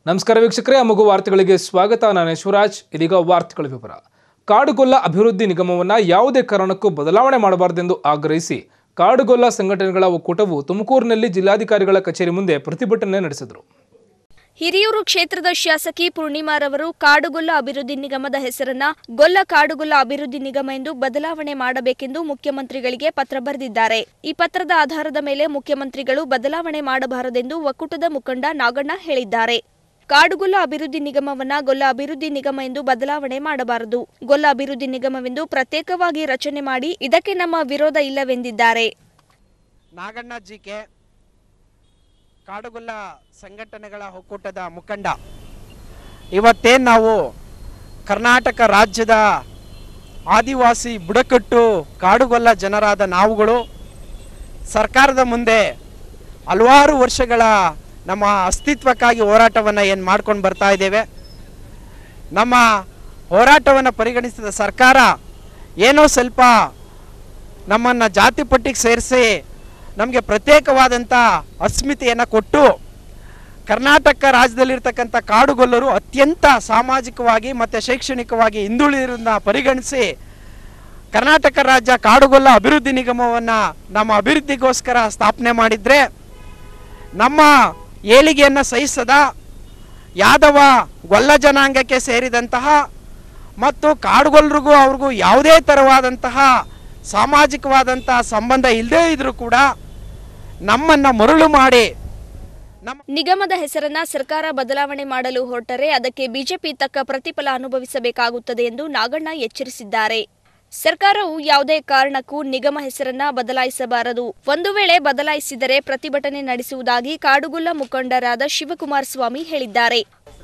ನಮಸ್ಕಾರ ವೀಕ್ಷಕರೇ ಅಮಗು ವಾರ್ತೆಗಳಿಗೆ ಸ್ವಾಗತ ನಾನು ಯಶ್ವರಾಜ್ ಇದೀಗ ವಾರ್ತೆಗಳ ವಿವರ ಕಾಡುಗೊಲ್ಲ ಅಭಿವೃದ್ಧಿ ನಿಗಮವನ್ನು ಯಾವುದೇ ಕಾರಣಕ್ಕೂ ಬದಲಾವಣೆ ಮಾಡಬಾರದೆಂದು ಆಗ್ರಹಿಸಿ ಕಾಡುಗೊಲ್ಲ ಸಂಘಟನೆಗಳ ಒಕ್ಕೂಟವು ತುಮಕೂರಿನಲ್ಲಿ ಜಿಲ್ಲಾಧಿಕಾರಿಗಳ ಕಚೇರಿ ಮುಂದೆ ಪ್ರತಿಭಟನೆ ನಡೆಸಿದರು ಹಿರಿಯೂರು ಕ್ಷೇತ್ರದ ಶಾಸಕಿ ಪೂರ್ಣಿಮಾರವರು ಕಾಡುಗೊಲ್ಲ ಅಭಿವೃದ್ಧಿ ನಿಗಮದ ಹೆಸರನ್ನ ಗೊಲ್ಲ ಕಾಡುಗೊಲ್ಲ ಅಭಿವೃದ್ಧಿ ನಿಗಮ ಎಂದು ಬದಲಾವಣೆ ಮಾಡಬೇಕೆಂದು ಮುಖ್ಯಮಂತ್ರಿಗಳಿಗೆ ಪತ್ರ ಬರೆದಿದ್ದಾರೆ ಈ ಪತ್ರದ ಆಧಾರದ ಮೇಲೆ ಮುಖ್ಯಮಂತ್ರಿಗಳು ಬದಲಾವಣೆ ಮಾಡಬಾರದೆಂದು ಒಕ್ಕೂಟದ ಮುಖಂಡ ನಾಗಣ್ಣ ಹೇಳಿದ್ದಾರೆ ಕಾಡುಗೊಲ್ಲ ಅಭಿವೃದ್ಧಿ ನಿಗಮವನ್ನ ಗೊಲ್ಲ ಅಭಿವೃದ್ಧಿ ನಿಗಮ ಎಂದು ಬದಲಾವಣೆ ಮಾಡಬಾರದು ಗೊಲ್ಲ ಅಭಿವೃದ್ಧಿ ನಿಗಮವೆಂದು ಪ್ರತ್ಯೇಕವಾಗಿ ರಚನೆ ಮಾಡಿ ಇದಕ್ಕೆ ನಮ್ಮ ವಿರೋಧ ಇಲ್ಲವೆಂದಿದ್ದಾರೆ ನಾಗಣ್ಣ ಜಿಕೆ ಕಾಡುಗೊಲ್ಲ ಸಂಘಟನೆಗಳ ಒಕ್ಕೂಟದ ಮುಖಂಡ ಇವತ್ತೇನು ನಾವು ಕರ್ನಾಟಕ ರಾಜ್ಯದ ಆದಿವಾಸಿ ಬುಡಕಟ್ಟು ಕಾಡುಗೊಲ್ಲ ಜನರಾದ ನಾವುಗಳು ಸರ್ಕಾರದ ಮುಂದೆ ಹಲವಾರು ವರ್ಷಗಳ ನಮ್ಮ ಅಸ್ತಿತ್ವಕ್ಕಾಗಿ ಹೋರಾಟವನ್ನು ಏನು ಮಾಡ್ಕೊಂಡು ಬರ್ತಾ ಇದ್ದೇವೆ ನಮ್ಮ ಹೋರಾಟವನ್ನು ಪರಿಗಣಿಸಿದ ಸರ್ಕಾರ ಏನೋ ಸ್ವಲ್ಪ ನಮ್ಮನ್ನು ಜಾತಿ ಪಟ್ಟಿಗೆ ಸೇರಿಸಿ ನಮಗೆ ಪ್ರತ್ಯೇಕವಾದಂಥ ಅಸ್ಮಿತೆಯನ್ನು ಕೊಟ್ಟು ಕರ್ನಾಟಕ ರಾಜ್ಯದಲ್ಲಿರ್ತಕ್ಕಂಥ ಕಾಡುಗೊಲ್ಲರು ಅತ್ಯಂತ ಸಾಮಾಜಿಕವಾಗಿ ಮತ್ತು ಶೈಕ್ಷಣಿಕವಾಗಿ ಹಿಂದುಳಿದಿರೋದನ್ನ ಪರಿಗಣಿಸಿ ಕರ್ನಾಟಕ ರಾಜ್ಯ ಕಾಡುಗೊಲ್ಲ ಅಭಿವೃದ್ಧಿ ನಿಗಮವನ್ನು ನಮ್ಮ ಅಭಿವೃದ್ಧಿಗೋಸ್ಕರ ಸ್ಥಾಪನೆ ಮಾಡಿದರೆ ನಮ್ಮ ಏಳಿಗೆಯನ್ನು ಸಹಿಸದ ಯಾದವ ಗೊಲ್ಲ ಜನಾಂಗಕ್ಕೆ ಸೇರಿದಂತಹ ಮತ್ತು ಕಾಡುಗೊಲ್ಲರಿಗೂ ಅವ್ರಿಗೂ ಯಾವುದೇ ಥರವಾದಂತಹ ಸಾಮಾಜಿಕವಾದಂತಹ ಸಂಬಂಧ ಇಲ್ಲದೇ ಇದ್ರೂ ಕೂಡ ನಮ್ಮನ್ನು ಮರುಳು ಮಾಡಿ ನಮ್ಮ ನಿಗಮದ ಹೆಸರನ್ನ ಸರ್ಕಾರ ಬದಲಾವಣೆ ಮಾಡಲು ಹೊರಟರೆ ಅದಕ್ಕೆ ಬಿಜೆಪಿ ತಕ್ಕ ಪ್ರತಿಫಲ ಅನುಭವಿಸಬೇಕಾಗುತ್ತದೆ ಎಂದು ನಾಗಣ್ಣ ಎಚ್ಚರಿಸಿದ್ದಾರೆ ಸರ್ಕಾರವು ಯಾವುದೇ ಕಾರಣಕ್ಕೂ ನಿಗಮ ಹೆಸರನ್ನ ಬದಲಾಯಿಸಬಾರದು ಒಂದು ವೇಳೆ ಬದಲಾಯಿಸಿದರೆ ಪ್ರತಿಭಟನೆ ನಡೆಸುವುದಾಗಿ ಕಾಡುಗೊಲ್ಲ ಮುಖಂಡರಾದ ಶಿವಕುಮಾರ ಸ್ವಾಮಿ ಹೇಳಿದ್ದಾರೆ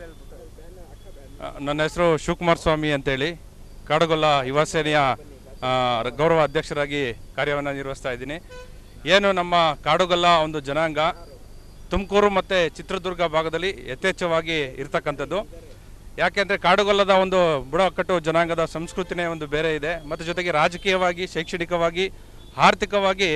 ನನ್ನ ಹೆಸರು ಶಿವಕುಮಾರ್ ಸ್ವಾಮಿ ಅಂತೇಳಿ ಕಾಡುಗೊಲ್ಲ ಯುವ ಸೇನೆಯ ಆ, ಗೌರವ ಅಧ್ಯಕ್ಷರಾಗಿ ಕಾರ್ಯವನ್ನು ನಿರ್ವಹಿಸ್ತಾ ಇದ್ದೀನಿ ಏನು ನಮ್ಮ ಕಾಡುಗೊಲ್ಲ ಒಂದು ಜನಾಂಗ ತುಮಕೂರು ಮತ್ತು ಚಿತ್ರದುರ್ಗ ಭಾಗದಲ್ಲಿ ಯಥೇಚ್ಛವಾಗಿ ಇರ್ತಕ್ಕಂಥದ್ದು ಯಾಕೆಂದರೆ ಕಾಡುಗೊಲ್ಲದ ಒಂದು ಬುಡಕಟ್ಟು ಜನಾಂಗದ ಸಂಸ್ಕೃತಿನೇ ಒಂದು ಬೇರೆ ಇದೆ ಮತ್ತು ಜೊತೆಗೆ ರಾಜಕೀಯವಾಗಿ ಶೈಕ್ಷಣಿಕವಾಗಿ ಆರ್ಥಿಕವಾಗಿ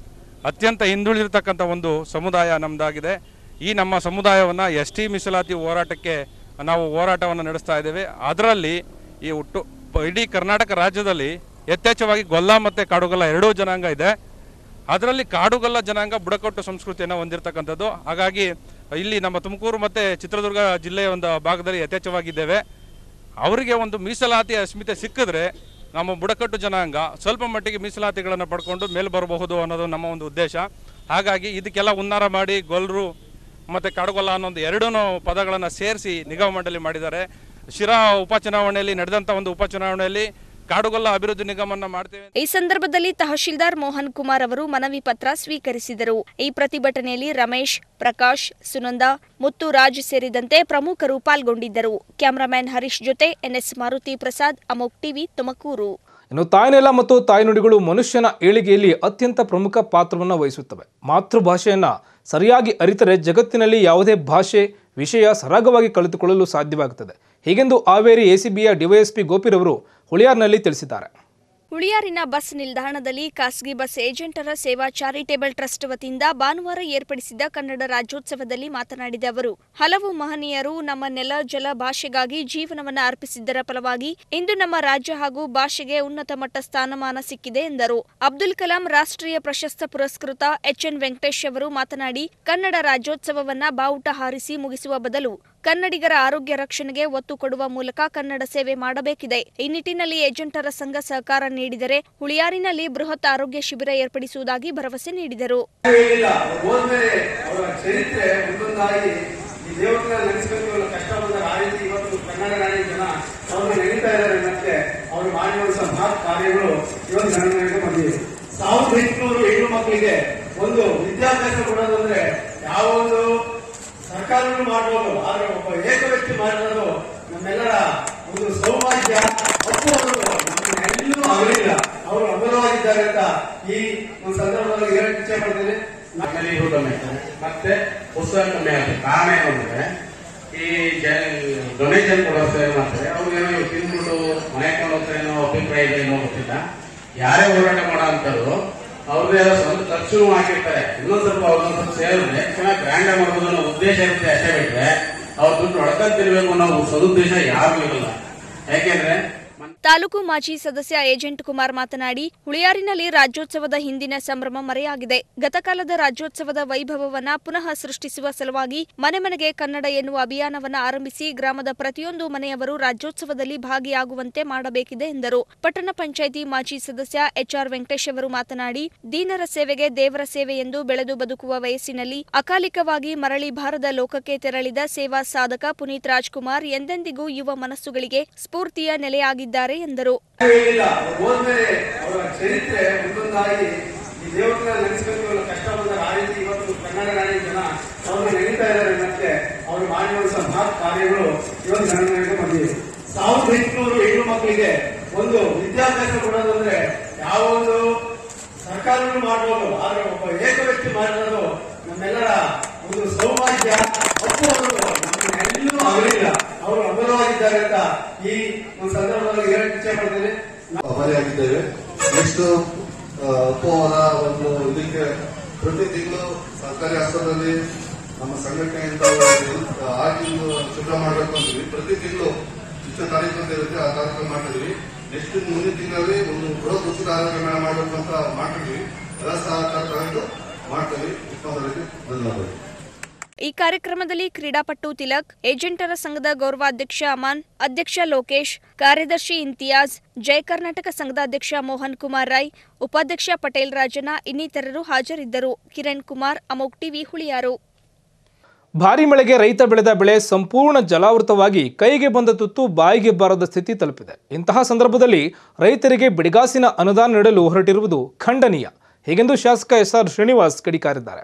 ಅತ್ಯಂತ ಹಿಂದುಳಿದಿರ್ತಕ್ಕಂಥ ಒಂದು ಸಮುದಾಯ ನಮ್ಮದಾಗಿದೆ ಈ ನಮ್ಮ ಸಮುದಾಯವನ್ನು ಎಸ್ ಟಿ ಮೀಸಲಾತಿ ಹೋರಾಟಕ್ಕೆ ನಾವು ಹೋರಾಟವನ್ನು ನಡೆಸ್ತಾ ಇದ್ದೇವೆ ಅದರಲ್ಲಿ ಈ ಒಟ್ಟು ಪ- ಇಡೀ ಕರ್ನಾಟಕ ರಾಜ್ಯದಲ್ಲಿ ಯಥೇಚ್ಛವಾಗಿ ಗೊಲ್ಲ ಮತ್ತು ಕಾಡುಗೊಲ್ಲ ಎರಡೂ ಜನಾಂಗ ಇದೆ ಅದರಲ್ಲಿ ಕಾಡುಗೊಲ್ಲ ಜನಾಂಗ ಬುಡಕಟ್ಟು ಸಂಸ್ಕೃತಿಯನ್ನು ಹೊಂದಿರತಕ್ಕಂಥದ್ದು ಹಾಗಾಗಿ ಇಲ್ಲಿ ನಮ್ಮ ತುಮಕೂರು ಮತ್ತು ಚಿತ್ರದುರ್ಗ ಜಿಲ್ಲೆಯ ಒಂದು ಭಾಗದಲ್ಲಿ ಯಥೇಚ್ಛವಾಗಿದ್ದೇವೆ ಅವರಿಗೆ ಒಂದು ಮೀಸಲಾತಿ ಅಸ್ಮಿತೆ ಸಿಕ್ಕಿದ್ರೆ ನಮ್ಮ ಬುಡಕಟ್ಟು ಜನಾಂಗ ಸ್ವಲ್ಪ ಮಟ್ಟಿಗೆ ಮೀಸಲಾತಿಗಳನ್ನು ಪಡ್ಕೊಂಡು ಮೇಲೆ ಬರಬಹುದು ಅನ್ನೋದು ನಮ್ಮ ಒಂದು ಉದ್ದೇಶ ಹಾಗಾಗಿ ಇದಕ್ಕೆಲ್ಲ ಉನ್ನಾರ ಮಾಡಿ ಗೊಲ್ಲರು ಮತ್ತು ಕಾಡುಗೊಲ್ಲ ಅನ್ನೋ ಒಂದು ಎರಡೂ ಪದಗಳನ್ನು ಸೇರಿಸಿ ನಿಗಮ ಮಂಡಳಿ ಮಾಡಿದ್ದಾರೆ ಶಿರಾ ಉಪಚುನಾವಣೆಯಲ್ಲಿ ನಡೆದಂಥ ಒಂದು ಉಪಚುನಾವಣೆಯಲ್ಲಿ ಕಾಡುಗೊಲ್ಲ ಅಭಿವೃದ್ಧಿ ನಿಗಮವನ್ನು ಮಾಡ್ತೇವೆ ಈ ಸಂದರ್ಭದಲ್ಲಿ ತಹಶೀಲ್ದಾರ್ ಮೋಹನ್ ಕುಮಾರ್ ಅವರು ಮನವಿ ಪತ್ರ ಸ್ವೀಕರಿಸಿದರು ಈ ಪ್ರತಿಭಟನೆಯಲ್ಲಿ ರಮೇಶ್ ಪ್ರಕಾಶ್ ಸುನಂದ ಮುತ್ತುರಾಜ್ ಸೇರಿದಂತೆ ಪ್ರಮುಖರು ಪಾಲ್ಗೊಂಡಿದ್ದರು ಕ್ಯಾಮರಾಮ್ಯಾನ್ ಹರೀಶ್ ಜೊತೆ ಎನ್ಎಸ್ ಮಾರುತಿ ಪ್ರಸಾದ್ ಅಮೋಕ್ ಟಿವಿ ತುಮಕೂರು ಇನ್ನು ತಾಯ್ನೆಲ ಮತ್ತು ತಾಯ್ನುಡಿಗಳು ಮನುಷ್ಯನ ಏಳಿಗೆಯಲ್ಲಿ ಅತ್ಯಂತ ಪ್ರಮುಖ ಪಾತ್ರವನ್ನು ವಹಿಸುತ್ತವೆ ಮಾತೃಭಾಷೆಯನ್ನು ಸರಿಯಾಗಿ ಅರಿತರೆ ಜಗತ್ತಿನಲ್ಲಿ ಯಾವುದೇ ಭಾಷೆ ವಿಷಯ ಸರಾಗವಾಗಿ ಕಲಿತುಕೊಳ್ಳಲು ಸಾಧ್ಯವಾಗುತ್ತದೆ ಹೀಗೆಂದು ಹಾವೇರಿ ಎಸಿಬಿಯ ಡಿವೈಎಸ್ಪಿ ಗೋಪಿರವರು ಹುಳಿಯಾರ್ನಲ್ಲಿ ತಿಳಿಸಿದ್ದಾರೆ ಹುಳಿಯಾರಿನ ಬಸ್ ನಿಲ್ದಾಣದಲ್ಲಿ ಖಾಸಗಿ ಬಸ್ ಏಜೆಂಟರ ಸೇವಾ ಚಾರಿಟೇಬಲ್ ಟ್ರಸ್ಟ್ ವತಿಯಿಂದ ಭಾನುವಾರ ಏರ್ಪಡಿಸಿದ್ದ ಕನ್ನಡ ರಾಜ್ಯೋತ್ಸವದಲ್ಲಿ ಮಾತನಾಡಿದ ಅವರು ಹಲವು ಮಹನೀಯರು ನಮ್ಮ ನೆಲ ಜಲ ಭಾಷೆಗಾಗಿ ಜೀವನವನ್ನ ಅರ್ಪಿಸಿದ್ದರ ಫಲವಾಗಿ ಇಂದು ನಮ್ಮ ರಾಜ್ಯ ಹಾಗೂ ಭಾಷೆಗೆ ಉನ್ನತ ಮಟ್ಟ ಸ್ಥಾನಮಾನ ಸಿಕ್ಕಿದೆ ಎಂದರು ಅಬ್ದುಲ್ ಕಲಾಂ ರಾಷ್ಟ್ರೀಯ ಪ್ರಶಸ್ತ ಪುರಸ್ಕೃತ ಎಚ್ಎನ್ ವೆಂಕಟೇಶ್ ಅವರು ಮಾತನಾಡಿ ಕನ್ನಡ ರಾಜ್ಯೋತ್ಸವವನ್ನ ಬಾವುಟ ಹಾರಿಸಿ ಮುಗಿಸುವ ಬದಲು ಕನ್ನಡಿಗರ ಆರೋಗ್ಯ ರಕ್ಷಣೆಗೆ ಒತ್ತು ಕೊಡುವ ಮೂಲಕ ಕನ್ನಡ ಸೇವೆ ಮಾಡಬೇಕಿದೆ ಈ ನಿಟ್ಟಿನಲ್ಲಿ ಏಜೆಂಟರ ಸಂಘ ಸಹಕಾರ ನೀಡಿದರೆ ಹುಳಿಯಾರಿನಲ್ಲಿ ಬೃಹತ್ ಆರೋಗ್ಯ ಶಿಬಿರ ಏರ್ಪಡಿಸುವುದಾಗಿ ಭರವಸೆ ನೀಡಿದರು ಹೇಳಿಲ್ಲ ಹೋದ್ಮೇಲೆ ಅವರ ಚರಿತ್ರೆ ಒಂದೊಂದಾಗಿ ಈ ದೇವರನ್ನ ನೆನೆಸ್ಬೇಕು ಅನ್ನೋ ಕಷ್ಟ ಬಂದಾಗ ಆ ರೀತಿ ಇವತ್ತು ಕನ್ನಡ ನಾಡಿನ ಜನ ಅವ್ರನ್ನ ನೆನೀತಾ ಇದ್ದಾರೆ ಮತ್ತೆ ಅವರು ಮಾಡಿರುವಂತಹ ಮಹತ್ ಕಾರ್ಯಗಳು ಇವತ್ತು ನನ್ನ ನನಗೆ ಬಂದಿದೆ ಸಾವಿರದ ಎಂಟುನೂರು ಹೆಣ್ಣು ಮಕ್ಕಳಿಗೆ ಒಂದು ವಿದ್ಯಾಭ್ಯಾಸ ಕೊಡೋದಂದ್ರೆ ಯಾವ ಒಂದು ಸರ್ಕಾರಗಳು ಮಾಡ್ಬೋದು ಆದ್ರೆ ಒಬ್ಬ ಏಕ ವ್ಯಕ್ತಿ ಮಾಡಿರೋದು ನಮ್ಮೆಲ್ಲರ ಒಂದು ಸೌಭಾಗ್ಯ ಹಕ್ಕು ಅನ್ನೋದು ನಮ್ಮೆಲ್ಲೂ ಆಗಲಿಲ್ಲ ಅವರು ಅಮರವಾಗಿದ್ದಾರೆ ಅಂತ ಈ ಒಂದು ಸಂದರ್ಭದಲ್ಲಿ ಹೇಳಕ್ ಇಚ್ಛೆ ಪಡ್ತೇನೆ ನಮ್ಮಲ್ಲಿ ಇರುವುದು ಕಮ್ಮಿ ಆಗ್ತದೆ ಮತ್ತೆ ಪುಸ್ತಕ ಕಮ್ಮಿ ಆಗ್ತದೆ ಕಾರಣ ಏನು ಅಂದ್ರೆ ಈ ಡೊನೇಷನ್ ಕೊಡೋದು ಏನ್ ಮಾಡ್ತಾರೆ ಅವ್ರಿಗೇನೋ ಇವ್ರು ತಿಂದ್ಬಿಟ್ಟು ಮನೆ ಹೋಗ್ತಾರೆ ಏನೋ ಅಭಿಪ್ರಾಯ ಇದೆ ಏನೋ ಗೊತ್ತಿಲ್ಲ ಯಾರೇ ಹೋರಾಟ ಮಾಡೋ ಅಂತವ್ರು ಅವ್ರದ್ದೇ ಆದ ಸ್ವಂತ ಖರ್ಚು ಹಾಕಿರ್ತಾರೆ ಇನ್ನೊಂದ್ ಸ್ವಲ್ಪ ಅವ್ರನ್ನ ಸ್ವಲ್ಪ ಸೇರಿದ್ರೆ ಚೆನ್ನಾಗಿ ಗ್ರ್ಯಾಂಡ್ ಮಾಡ್ಬೋದು ಅನ್ನೋ ಉದ್ದೇಶ ಇರುತ್ತೆ ಅಷ್ಟೇ ಬಿಟ್ರೆ ಅವ್ರ ದುಡ್ಡು ಹೊಡ್ಕಂತಿರ್ಬೇಕು ಅನ್ನೋ ಸದುದ್ದೇಶ ಯಾರಿಗೂ ಇರಲ್ಲ ಯಾಕೆಂದ್ರೆ ತಾಲೂಕು ಮಾಜಿ ಸದಸ್ಯ ಏಜೆಂಟ್ ಕುಮಾರ್ ಮಾತನಾಡಿ ಹುಳಿಯಾರಿನಲ್ಲಿ ರಾಜ್ಯೋತ್ಸವದ ಹಿಂದಿನ ಸಂಭ್ರಮ ಮರೆಯಾಗಿದೆ ಗತಕಾಲದ ರಾಜ್ಯೋತ್ಸವದ ವೈಭವವನ್ನ ಪುನಃ ಸೃಷ್ಟಿಸುವ ಸಲುವಾಗಿ ಮನೆ ಮನೆಗೆ ಕನ್ನಡ ಎನ್ನುವ ಅಭಿಯಾನವನ್ನ ಆರಂಭಿಸಿ ಗ್ರಾಮದ ಪ್ರತಿಯೊಂದು ಮನೆಯವರು ರಾಜ್ಯೋತ್ಸವದಲ್ಲಿ ಭಾಗಿಯಾಗುವಂತೆ ಮಾಡಬೇಕಿದೆ ಎಂದರು ಪಟ್ಟಣ ಪಂಚಾಯಿತಿ ಮಾಜಿ ಸದಸ್ಯ ಎಚ್ಆರ್ ವೆಂಕಟೇಶ್ ಅವರು ಮಾತನಾಡಿ ದೀನರ ಸೇವೆಗೆ ದೇವರ ಸೇವೆ ಎಂದು ಬೆಳೆದು ಬದುಕುವ ವಯಸ್ಸಿನಲ್ಲಿ ಅಕಾಲಿಕವಾಗಿ ಮರಳಿ ಭಾರದ ಲೋಕಕ್ಕೆ ತೆರಳಿದ ಸೇವಾ ಸಾಧಕ ಪುನೀತ್ ರಾಜ್ಕುಮಾರ್ ಎಂದೆಂದಿಗೂ ಯುವ ಮನಸ್ಸುಗಳಿಗೆ ಸ್ಫೂರ್ತಿಯ ನೆಲೆಯಾಗಿದ್ದಾರೆ ಎಂದರು ಹೇಳಿಲ್ಲ ಹೋದ್ಮೇಲೆ ಅವರ ಚರಿತ್ರೆ ಒಂದೊಂದಾಗಿ ಈ ದೇವರನ್ನ ನೆನೆಸ್ಬೇಕು ಅನ್ನೋ ಕಷ್ಟ ಬಂದಾಗ ಆ ರೀತಿ ಇವತ್ತು ಕನ್ನಡ ನಾಡಿನ ಜನ ಅವ್ರನ್ನ ನೆನೀತಾ ಇದ್ದಾರೆ ಮತ್ತೆ ಅವರು ಮಾಡಿರುವಂತಹ ಮಹತ್ ಕಾರ್ಯಗಳು ಇವತ್ತು ಜನಗಳಿಗೆ ಬಂದಿವೆ ಸಾವಿರದ ಎಂಟುನೂರು ಹೆಣ್ಣು ಮಕ್ಕಳಿಗೆ ಒಂದು ವಿದ್ಯಾಭ್ಯಾಸ ಕೊಡೋದು ಅಂದ್ರೆ ಯಾವ ಒಂದು ಸರ್ಕಾರಗಳು ಮಾಡ್ಬೋದು ಆದ್ರೆ ಒಬ್ಬ ಏಕ ವ್ಯಕ್ತಿ ಮಾಡಿರೋದು ನಮ್ಮೆಲ್ಲರ ಒಂದು ಸೌಭಾಗ್ಯ ಹಕ್ಕು ಅವರು ನಮ್ಮೆಲ್ಲರೂ ಆಗಲಿಲ್ಲ ಅವರು ಅಮರವಾಗಿದ್ದಾರೆ ಅಂತ ಈ ಒಂದು ಸಂದರ್ಭದಲ್ಲಿ ಹೇಳಕ್ ಇಚ್ಛೆ ಪಡ್ತೇನೆ ಮರೆಯಾಗಿದ್ದೇವೆ ನೆಕ್ಸ್ಟ್ ಅಪ್ಪು ಅವರ ಒಂದು ಇದಕ್ಕೆ ಪ್ರತಿ ತಿಂಗಳು ಸರ್ಕಾರಿ ಆಸ್ಪತ್ರೆಯಲ್ಲಿ ನಮ್ಮ ಸಂಘಟನೆಯಿಂದ ಆಗಿ ಶುಭ್ರ ಮಾಡಬೇಕು ಅಂತೀವಿ ಪ್ರತಿ ತಿಂಗಳು ಇಷ್ಟ ತಾರೀಕು ಅಂತ ಇರುತ್ತೆ ಆ ಕಾರ್ಯಕ್ರಮ ಮಾಡ್ತಿದ್ವಿ ನೆಕ್ಸ್ಟ್ ಮುಂದಿನ ತಿಂಗಳಲ್ಲಿ ಒಂದು ಬೃಹತ್ ಉಚಿತ ಆರೋಗ್ಯ ಮೇಳ ಮಾಡಬೇಕು ಅಂತ ಮಾಡ್ತಿದ್ವಿ ಎಲ್ಲ ಸಹಕಾರ ತಗೊಂಡು ಮಾಡ್ತೀವಿ ಇಪ್ಪತ್ತರಲ್ಲಿ ಧನ್ಯವಾದಗಳು ಈ ಕಾರ್ಯಕ್ರಮದಲ್ಲಿ ಕ್ರೀಡಾಪಟು ತಿಲಕ್ ಏಜೆಂಟರ ಸಂಘದ ಗೌರವಾಧ್ಯಕ್ಷ ಅಮಾನ್ ಅಧ್ಯಕ್ಷ ಲೋಕೇಶ್ ಕಾರ್ಯದರ್ಶಿ ಇಂತಿಯಾಜ್ ಜಯ ಕರ್ನಾಟಕ ಸಂಘದ ಅಧ್ಯಕ್ಷ ಮೋಹನ್ ಕುಮಾರ್ ರೈ ಉಪಾಧ್ಯಕ್ಷ ಪಟೇಲ್ ರಾಜನ ಇನ್ನಿತರರು ಹಾಜರಿದ್ದರು ಕಿರಣ್ ಕುಮಾರ್ ಅಮೋಕ್ ಟಿವಿ ಹುಳಿಯಾರು ಭಾರಿ ಮಳೆಗೆ ರೈತ ಬೆಳೆದ ಬೆಳೆ ಸಂಪೂರ್ಣ ಜಲಾವೃತವಾಗಿ ಕೈಗೆ ಬಂದ ತುತ್ತು ಬಾಯಿಗೆ ಬಾರದ ಸ್ಥಿತಿ ತಲುಪಿದೆ ಇಂತಹ ಸಂದರ್ಭದಲ್ಲಿ ರೈತರಿಗೆ ಬಿಡಿಗಾಸಿನ ಅನುದಾನ ನೀಡಲು ಹೊರಟಿರುವುದು ಖಂಡನೀಯ ಹೀಗೆಂದು ಶಾಸಕ ಎಸ್ಆರ್ ಶ್ರೀನಿವಾಸ್ ಕಿಡಿಕಾರಿದ್ದಾರೆ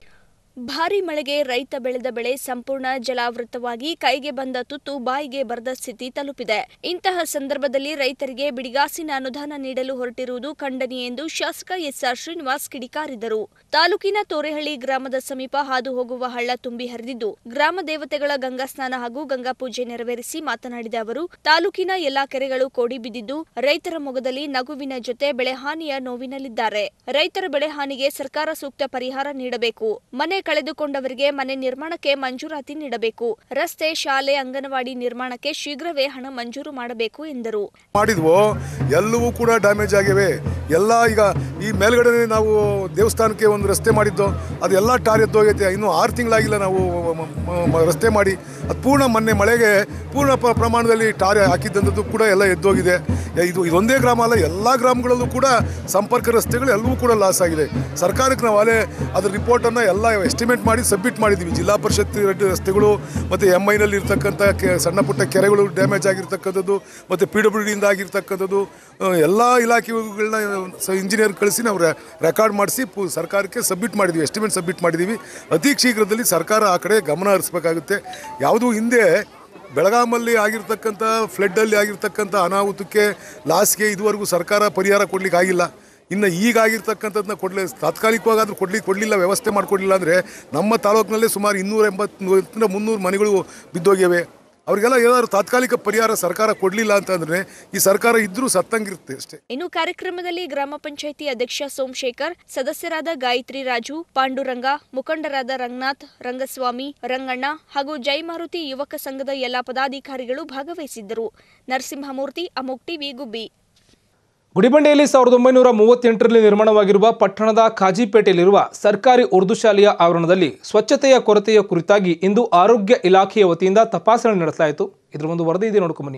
ಭಾರಿ ಮಳೆಗೆ ರೈತ ಬೆಳೆದ ಬೆಳೆ ಸಂಪೂರ್ಣ ಜಲಾವೃತವಾಗಿ ಕೈಗೆ ಬಂದ ತುತ್ತು ಬಾಯಿಗೆ ಬರದ ಸ್ಥಿತಿ ತಲುಪಿದೆ ಇಂತಹ ಸಂದರ್ಭದಲ್ಲಿ ರೈತರಿಗೆ ಬಿಡಿಗಾಸಿನ ಅನುದಾನ ನೀಡಲು ಹೊರಟಿರುವುದು ಖಂಡನೀಯ ಎಂದು ಶಾಸಕ ಎಸ್ಆರ್ ಶ್ರೀನಿವಾಸ್ ಕಿಡಿಕಾರಿದರು ತಾಲೂಕಿನ ತೋರೆಹಳ್ಳಿ ಗ್ರಾಮದ ಸಮೀಪ ಹಾದು ಹೋಗುವ ಹಳ್ಳ ತುಂಬಿ ಹರಿದಿದ್ದು ಗ್ರಾಮ ದೇವತೆಗಳ ಗಂಗಾ ಸ್ನಾನ ಹಾಗೂ ಗಂಗಾ ಪೂಜೆ ನೆರವೇರಿಸಿ ಮಾತನಾಡಿದ ಅವರು ತಾಲೂಕಿನ ಎಲ್ಲಾ ಕೆರೆಗಳು ಕೋಡಿ ಬಿದ್ದಿದ್ದು ರೈತರ ಮೊಗದಲ್ಲಿ ನಗುವಿನ ಜೊತೆ ಬೆಳೆ ಹಾನಿಯ ನೋವಿನಲ್ಲಿದ್ದಾರೆ ರೈತರ ಬೆಳೆ ಹಾನಿಗೆ ಸರ್ಕಾರ ಸೂಕ್ತ ಪರಿಹಾರ ನೀಡಬೇಕು ಮನೆ ಕಳೆದುಕೊಂಡವರಿಗೆ ಮನೆ ನಿರ್ಮಾಣಕ್ಕೆ ಮಂಜೂರಾತಿ ನೀಡಬೇಕು ರಸ್ತೆ ಶಾಲೆ ಅಂಗನವಾಡಿ ನಿರ್ಮಾಣಕ್ಕೆ ಶೀಘ್ರವೇ ಹಣ ಮಂಜೂರು ಮಾಡಬೇಕು ಎಂದರು ಮಾಡಿದ್ವೋ ಎಲ್ಲವೂ ಕೂಡ ಡ್ಯಾಮೇಜ್ ಆಗಿವೆ ಎಲ್ಲ ಈಗ ಈ ಮೇಲ್ಗಡೆ ನಾವು ದೇವಸ್ಥಾನಕ್ಕೆ ಒಂದು ರಸ್ತೆ ಮಾಡಿದ್ದು ಅದೆಲ್ಲ ಟಾರ್ ಎದ್ದೋಗೈತೆ ಇನ್ನೂ ಆರು ತಿಂಗಳಾಗಿಲ್ಲ ನಾವು ಮ- ಮ- ಮ- ರಸ್ತೆ ಮಾಡಿ ಅದು ಪೂರ್ಣ ಮೊನ್ನೆ ಮಳೆಗೆ ಪೂರ್ಣ ಪ- ಪ್ರಮಾಣದಲ್ಲಿ ಟಾರ್ ಹಾಕಿದ್ದಂಥದ್ದು ಕೂಡ ಎಲ್ಲ ಎದ್ದೋಗಿದೆ ಯ- ಇದು ಇದೊಂದೇ ಗ್ರಾಮ ಅಲ್ಲ ಎಲ್ಲ ಗ್ರಾಮಗಳಲ್ಲೂ ಕೂಡ ಸಂಪರ್ಕ ರಸ್ತೆಗಳು ಎಲ್ಲವೂ ಕೂಡ ಲಾಸ್ ಆಗಿದೆ ಸರ್ಕಾರಕ್ಕೆ ನಾವು ಅಲ್ಲೇ ಅದ್ರ ರಿಪೋರ್ಟನ್ನು ಎಲ್ಲ ಎಸ್ಟಿಮೇಟ್ ಮಾಡಿ ಸಬ್ಮಿಟ್ ಮಾಡಿದ್ದೀವಿ ಜಿಲ್ಲಾ ಪರಿಷತ್ ರಸ್ತೆಗಳು ಮತ್ತು ಎಮ್ ಐನಲ್ಲಿ ಇರ್ತಕ್ಕಂಥ ಕೆ ಸಣ್ಣ ಪುಟ್ಟ ಕೆರೆಗಳು ಡ್ಯಾಮೇಜ್ ಆಗಿರ್ತಕ್ಕಂಥದ್ದು ಮತ್ತು ಪಿ ಡಬ್ಲ್ಯೂ ಡಿಯಿಂದ ಆಗಿರ್ತಕ್ಕಂಥದ್ದು ಎಲ್ಲ ಇಲಾಖೆಗಳನ್ನ ಇಂಜಿನಿಯರ್ ಕಳಿಸಿ ನಾವು ರೆಕಾರ್ಡ್ ಮಾಡಿಸಿ ಪು ಸರ್ಕಾರಕ್ಕೆ ಸಬ್ಮಿಟ್ ಮಾಡಿದ್ವಿ ಎಸ್ಟಿಮೇಟ್ ಸಬ್ಮಿಟ್ ಮಾಡಿದ್ದೀವಿ ಅತಿ ಶೀಘ್ರದಲ್ಲಿ ಸರ್ಕಾರ ಆ ಕಡೆ ಗಮನ ಹರಿಸ್ಬೇಕಾಗುತ್ತೆ ಯಾವುದೂ ಹಿಂದೆ ಬೆಳಗಾಮಲ್ಲಿ ಆಗಿರ್ತಕ್ಕಂಥ ಫ್ಲಡ್ಡಲ್ಲಿ ಆಗಿರ್ತಕ್ಕಂಥ ಅನಾಹುತಕ್ಕೆ ಲಾಸ್ಗೆ ಇದುವರೆಗೂ ಸರ್ಕಾರ ಪರಿಹಾರ ಕೊಡ್ಲಿಕ್ಕೆ ಆಗಿಲ್ಲ ಇನ್ನು ಈಗ ಆಗಿರ್ತಕ್ಕಂಥದ್ದನ್ನ ಕೊಡಲಿ ತಾತ್ಕಾಲಿಕವಾಗಾದ್ರೂ ಕೊಡ್ಲಿಕ್ಕೆ ಕೊಡಲಿಲ್ಲ ವ್ಯವಸ್ಥೆ ಮಾಡಿಕೊಡ್ಲಿಲ್ಲ ಅಂದರೆ ನಮ್ಮ ತಾಲೂಕಿನಲ್ಲೇ ಸುಮಾರು ಇನ್ನೂರ ಎಂಬತ್ತು ಮುನ್ನೂರು ಮನೆಗಳು ಬಿದ್ದೋಗಿವೆ ಅವರಿಗೆಲ್ಲ ಏನಾದ್ರು ತಾತ್ಕಾಲಿಕ ಪರಿಹಾರ ಸರ್ಕಾರ ಕೊಡಲಿಲ್ಲ ಅಂತಂದರೆ ಈ ಸರ್ಕಾರ ಇದ್ದರೂ ಸತ್ತಂಗಿರುತ್ತೆ ಅಷ್ಟೇ ಇನ್ನು ಕಾರ್ಯಕ್ರಮದಲ್ಲಿ ಗ್ರಾಮ ಪಂಚಾಯಿತಿ ಅಧ್ಯಕ್ಷ ಸೋಮಶೇಖರ್ ಸದಸ್ಯರಾದ ಗಾಯತ್ರಿ ರಾಜು ಪಾಂಡುರಂಗ ಮುಖಂಡರಾದ ರಂಗನಾಥ್ ರಂಗಸ್ವಾಮಿ ರಂಗಣ್ಣ ಹಾಗೂ ಜೈಮಾರುತಿ ಯುವಕ ಸಂಘದ ಎಲ್ಲಾ ಪದಾಧಿಕಾರಿಗಳು ಭಾಗವಹಿಸಿದ್ದರು ನರಸಿಂಹಮೂರ್ತಿ ಅಮೋಕ್ ಟಿವಿ ಗುಬ್ಬಿ ಗುಡಿಬಂಡೆಯಲ್ಲಿ ಸಾವಿರದ ಒಂಬೈನೂರ ಮೂವತ್ತೆಂಟರಲ್ಲಿ ನಿರ್ಮಾಣವಾಗಿರುವ ಪಟ್ಟಣದ ಖಾಜಿಪೇಟೆಯಲ್ಲಿರುವ ಸರ್ಕಾರಿ ಉರ್ದು ಶಾಲೆಯ ಆವರಣದಲ್ಲಿ ಸ್ವಚ್ಛತೆಯ ಕೊರತೆಯ ಕುರಿತಾಗಿ ಇಂದು ಆರೋಗ್ಯ ಇಲಾಖೆಯ ವತಿಯಿಂದ ತಪಾಸಣೆ ನಡೆಸಲಾಯಿತು ಇದರ ಒಂದು ವರದಿ ಇದೆ ನೋಡ್ಕೊಂಬನ್ನಿ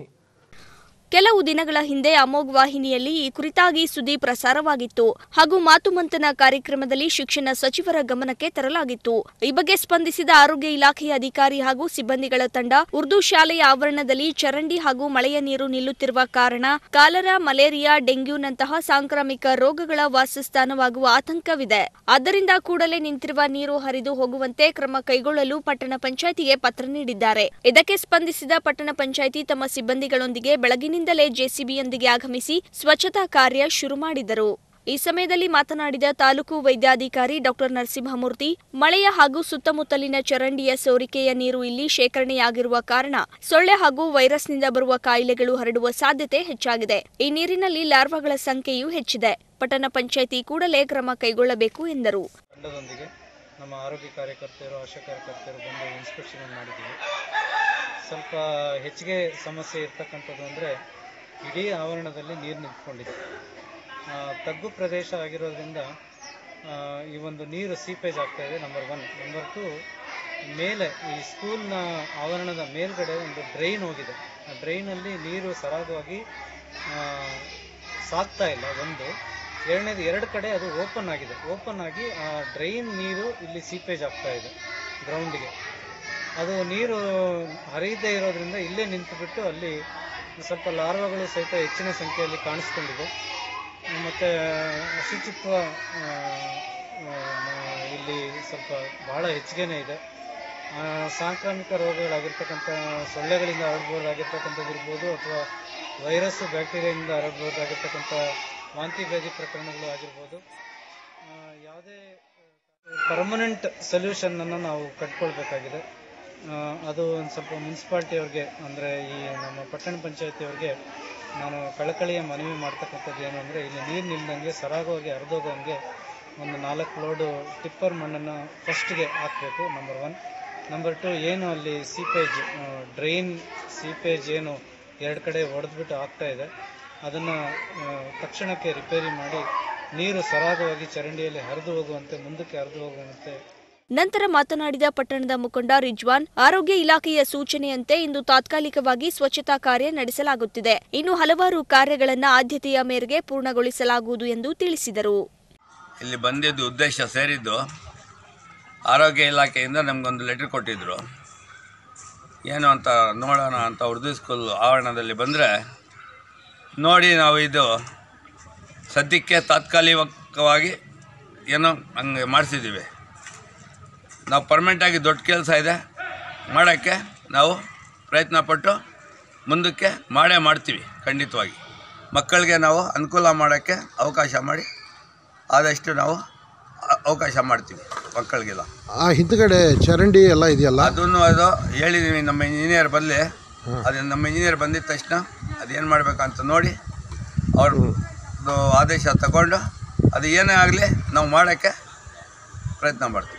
ಕೆಲವು ದಿನಗಳ ಹಿಂದೆ ಅಮೋಘ್ ವಾಹಿನಿಯಲ್ಲಿ ಈ ಕುರಿತಾಗಿ ಸುದ್ದಿ ಪ್ರಸಾರವಾಗಿತ್ತು ಹಾಗೂ ಮಾತು ಮಂಥನ ಕಾರ್ಯಕ್ರಮದಲ್ಲಿ ಶಿಕ್ಷಣ ಸಚಿವರ ಗಮನಕ್ಕೆ ತರಲಾಗಿತ್ತು ಈ ಬಗ್ಗೆ ಸ್ಪಂದಿಸಿದ ಆರೋಗ್ಯ ಇಲಾಖೆಯ ಅಧಿಕಾರಿ ಹಾಗೂ ಸಿಬ್ಬಂದಿಗಳ ತಂಡ ಉರ್ದು ಶಾಲೆಯ ಆವರಣದಲ್ಲಿ ಚರಂಡಿ ಹಾಗೂ ಮಳೆಯ ನೀರು ನಿಲ್ಲುತ್ತಿರುವ ಕಾರಣ ಕಾಲರ ಮಲೇರಿಯಾ ಡೆಂಗ್ಯೂನಂತಹ ಸಾಂಕ್ರಾಮಿಕ ರೋಗಗಳ ವಾಸಸ್ಥಾನವಾಗುವ ಆತಂಕವಿದೆ ಆದ್ದರಿಂದ ಕೂಡಲೇ ನಿಂತಿರುವ ನೀರು ಹರಿದು ಹೋಗುವಂತೆ ಕ್ರಮ ಕೈಗೊಳ್ಳಲು ಪಟ್ಟಣ ಪಂಚಾಯಿತಿಗೆ ಪತ್ರ ನೀಡಿದ್ದಾರೆ ಇದಕ್ಕೆ ಸ್ಪಂದಿಸಿದ ಪಟ್ಟಣ ಪಂಚಾಯಿತಿ ತಮ್ಮ ಸಿಬ್ಬಂದಿಗಳೊಂದಿಗೆ ಬೆಳಗಿನಿಂದಲೇ ಜೆಸಿಬಿಯೊಂದಿಗೆ ಆಗಮಿಸಿ ಸ್ವಚ್ಛತಾ ಕಾರ್ಯ ಶುರು ಮಾಡಿದರು ಈ ಸಮಯದಲ್ಲಿ ಮಾತನಾಡಿದ ತಾಲೂಕು ವೈದ್ಯಾಧಿಕಾರಿ ಡಾಕ್ಟರ್ ನರಸಿಂಹಮೂರ್ತಿ ಮಳೆಯ ಹಾಗೂ ಸುತ್ತಮುತ್ತಲಿನ ಚರಂಡಿಯ ಸೋರಿಕೆಯ ನೀರು ಇಲ್ಲಿ ಶೇಖರಣೆಯಾಗಿರುವ ಕಾರಣ ಸೊಳ್ಳೆ ಹಾಗೂ ವೈರಸ್ನಿಂದ ಬರುವ ಕಾಯಿಲೆಗಳು ಹರಡುವ ಸಾಧ್ಯತೆ ಹೆಚ್ಚಾಗಿದೆ ಈ ನೀರಿನಲ್ಲಿ ಲಾರ್ವಾಗಳ ಸಂಖ್ಯೆಯೂ ಹೆಚ್ಚಿದೆ ಪಟ್ಟಣ ಪಂಚಾಯಿತಿ ಕೂಡಲೇ ಕ್ರಮ ಕೈಗೊಳ್ಳಬೇಕು ಎಂದರು ತಂಡದೊಂದಿಗೆ ನಮ್ಮ ಆರೋಗ್ಯ ಕಾರ್ಯಕರ್ತರು ಆಶಾ ಕಾರ್ಯಕರ್ತರು ಬಂದು ಇನ್ಸ್ಪೆಕ್ಷನ್ ಮಾಡಿದ್ದೀವಿ ಸ್ವಲ್ಪ ಹೆಚ್ಚಿಗೆ ಸಮಸ್ಯೆ ಇರ್ತಕ್ಕಂಥದ್ದು ಅಂದರೆ ಇಡೀ ಆವರಣದಲ್ಲಿ ನೀರು ನಿಂತ್ಕೊಂಡಿದೆ ಆ, ತಗ್ಗು ಪ್ರದೇಶ ಆಗಿರೋದ್ರಿಂದ ಆ, ಈ ಒಂದು ನೀರು ಸೀಪೇಜ್ ಆಗ್ತಾ ಇದೆ ನಂಬರ್ ಒನ್ ನಂಬರ್ ಟು ಮೇಲೆ ಈ ಸ್ಕೂಲ್ನ ಆವರಣದ ಮೇಲ್ಗಡೆ ಒಂದು ಡ್ರೈನ್ ಹೋಗಿದೆ ಆ ಡ್ರೈನಲ್ಲಿ ನೀರು ಸರಾಗವಾಗಿ ಆ, ಸಾಗ್ತಾ ಇಲ್ಲ ಒಂದು ಎರಡನೇದು ಎರಡು ಕಡೆ ಅದು ಓಪನ್ ಆಗಿದೆ ಓಪನ್ ಆಗಿ ಆ ಡ್ರೈನ್ ನೀರು ಇಲ್ಲಿ ಸೀಪೇಜ್ ಆಗ್ತಾ ಇದೆ ಗ್ರೌಂಡಿಗೆ ಅದು ನೀರು ಹರಿಯದೇ ಇರೋದ್ರಿಂದ ಇಲ್ಲೇ ನಿಂತುಬಿಟ್ಟು ಅಲ್ಲಿ ಸ್ವಲ್ಪ ಲಾರ್ವಾಗಳು ಸಹಿತ ಹೆಚ್ಚಿನ ಸಂಖ್ಯೆಯಲ್ಲಿ ಕಾಣಿಸ್ಕೊಂಡಿದೆ ಮತ್ತು ಅಶುಚಿತ್ವ ಆ, ಆ, ಇಲ್ಲಿ ಸ್ವಲ್ಪ ಬಹಳ ಹೆಚ್ಚಿಗೆನೇ ಇದೆ ಆ, ಸಾಂಕ್ರಾಮಿಕ ರೋಗಗಳಾಗಿರ್ತಕ್ಕಂಥ ಸೊಳ್ಳೆಗಳಿಂದ ಹರಡ್ಬೋದಾಗಿರ್ತಕ್ಕಂಥದ್ದು ಇರ್ಬೋದು ಅಥವಾ ವೈರಸ್ಸು ಬ್ಯಾಕ್ಟೀರಿಯಾದಿಂದ ಹರಡ್ಬೋದಾಗಿರ್ತಕ್ಕಂಥ ವಾಂತಿ ಭೇದಿ ಪ್ರಕರಣಗಳು ಆಗಿರ್ಬೋದು ಆ, ಯಾವುದೇ ಪರ್ಮನೆಂಟ್ ಸೊಲ್ಯೂಷನನ್ನು ನಾವು ಕಟ್ಕೊಳ್ಬೇಕಾಗಿದೆ ಆ, ಅದು ಒಂದು ಸ್ವಲ್ಪ ಮುನ್ಸಿಪಾಲ್ಟಿಯವ್ರಿಗೆ ಅಂದರೆ ಈ ನಮ್ಮ ಪಟ್ಟಣ ಪಂಚಾಯತಿಯವ್ರಿಗೆ ನಾನು ಕಳಕಳಿಯ ಮನವಿ ಮಾಡ್ತಕ್ಕಂಥದ್ದು ಏನು ಅಂದರೆ ಇಲ್ಲಿ ನೀರು ನಿಲ್ದಂಗೆ ಸರಾಗವಾಗಿ ಹರಿದೋಗಂಗೆ ಒಂದು ನಾಲ್ಕು ಲೋಡು ಟಿಪ್ಪರ್ ಮಣ್ಣನ್ನು ಫಸ್ಟ್ಗೆ ಹಾಕಬೇಕು ನಂಬರ್ ಒನ್ ನಂಬರ್ ಟು ಏನು ಅಲ್ಲಿ ಸೀಪೇಜ್ ಡ್ರೈನ್ ಸೀಪೇಜ್ ಏನು ಎರಡು ಕಡೆ ಒಡೆದ್ಬಿಟ್ಟು ಆಗ್ತಾ ಇದೆ ಅದನ್ನು ತಕ್ಷಣಕ್ಕೆ ರಿಪೇರಿ ಮಾಡಿ ನೀರು ಸರಾಗವಾಗಿ ಚರಂಡಿಯಲ್ಲಿ ಹರಿದು ಹೋಗುವಂತೆ ಮುಂದಕ್ಕೆ ಹರಿದು ಹೋಗುವಂತೆ ನಂತರ ಮಾತನಾಡಿದ ಪಟ್ಟಣದ ಮುಖಂಡ ರಿಜ್ವಾನ್ ಆರೋಗ್ಯ ಇಲಾಖೆಯ ಸೂಚನೆಯಂತೆ ಇಂದು ತಾತ್ಕಾಲಿಕವಾಗಿ ಸ್ವಚ್ಛತಾ ಕಾರ್ಯ ನಡೆಸಲಾಗುತ್ತಿದೆ ಇನ್ನು ಹಲವಾರು ಕಾರ್ಯಗಳನ್ನು ಆದ್ಯತೆಯ ಮೇರೆಗೆ ಪೂರ್ಣಗೊಳಿಸಲಾಗುವುದು ಎಂದು ತಿಳಿಸಿದರು ಇಲ್ಲಿ ಬಂದಿದ್ದು ಉದ್ದೇಶ ಸೇರಿದ್ದು ಆರೋಗ್ಯ ಇಲಾಖೆಯಿಂದ ನಮಗೊಂದು ಲೆಟ್ರ್ ಕೊಟ್ಟಿದ್ದರು ಏನು ಅಂತ ನೋಡೋಣ ಅಂತ ಉರ್ದು ಸ್ಕೂಲ್ ಆವರಣದಲ್ಲಿ ಬಂದರೆ ನೋಡಿ ನಾವು ಇದು ಸದ್ಯಕ್ಕೆ ತಾತ್ಕಾಲಿಕವಾಗಿ ಏನೋ ಹಂಗೆ ಮಾಡಿಸಿದ್ದೀವಿ ನಾವು ಪರ್ಮನೆಂಟಾಗಿ ದೊಡ್ಡ ಕೆಲಸ ಇದೆ ಮಾಡೋಕ್ಕೆ ನಾವು ಪ್ರಯತ್ನ ಪಟ್ಟು ಮುಂದಕ್ಕೆ ಮಾಡೇ ಮಾಡ್ತೀವಿ ಖಂಡಿತವಾಗಿ ಮಕ್ಕಳಿಗೆ ನಾವು ಅನುಕೂಲ ಮಾಡೋಕ್ಕೆ ಅವಕಾಶ ಮಾಡಿ ಆದಷ್ಟು ನಾವು ಅ- ಅವಕಾಶ ಮಾಡ್ತೀವಿ ಮಕ್ಕಳಿಗೆಲ್ಲ ಆ ಹಿಂದ್ಗಡೆ ಚರಂಡಿ ಎಲ್ಲ ಇದೆಯಲ್ಲ ಅದನ್ನು ಅದು ಹೇಳಿದ್ದೀವಿ ನಮ್ಮ ಇಂಜಿನಿಯರ್ ಬರಲಿ ಅದು ನಮ್ಮ ಇಂಜಿನಿಯರ್ ಬಂದಿದ ತಕ್ಷಣ ಅದೇನು ಮಾಡಬೇಕು ಅಂತ ನೋಡಿ ಅವ್ರದ್ದು ಆದೇಶ ತಗೊಂಡು ಅದು ಏನೇ ಆಗಲಿ ನಾವು ಮಾಡೋಕ್ಕೆ ಪ್ರಯತ್ನ ಮಾಡ್ತೀವಿ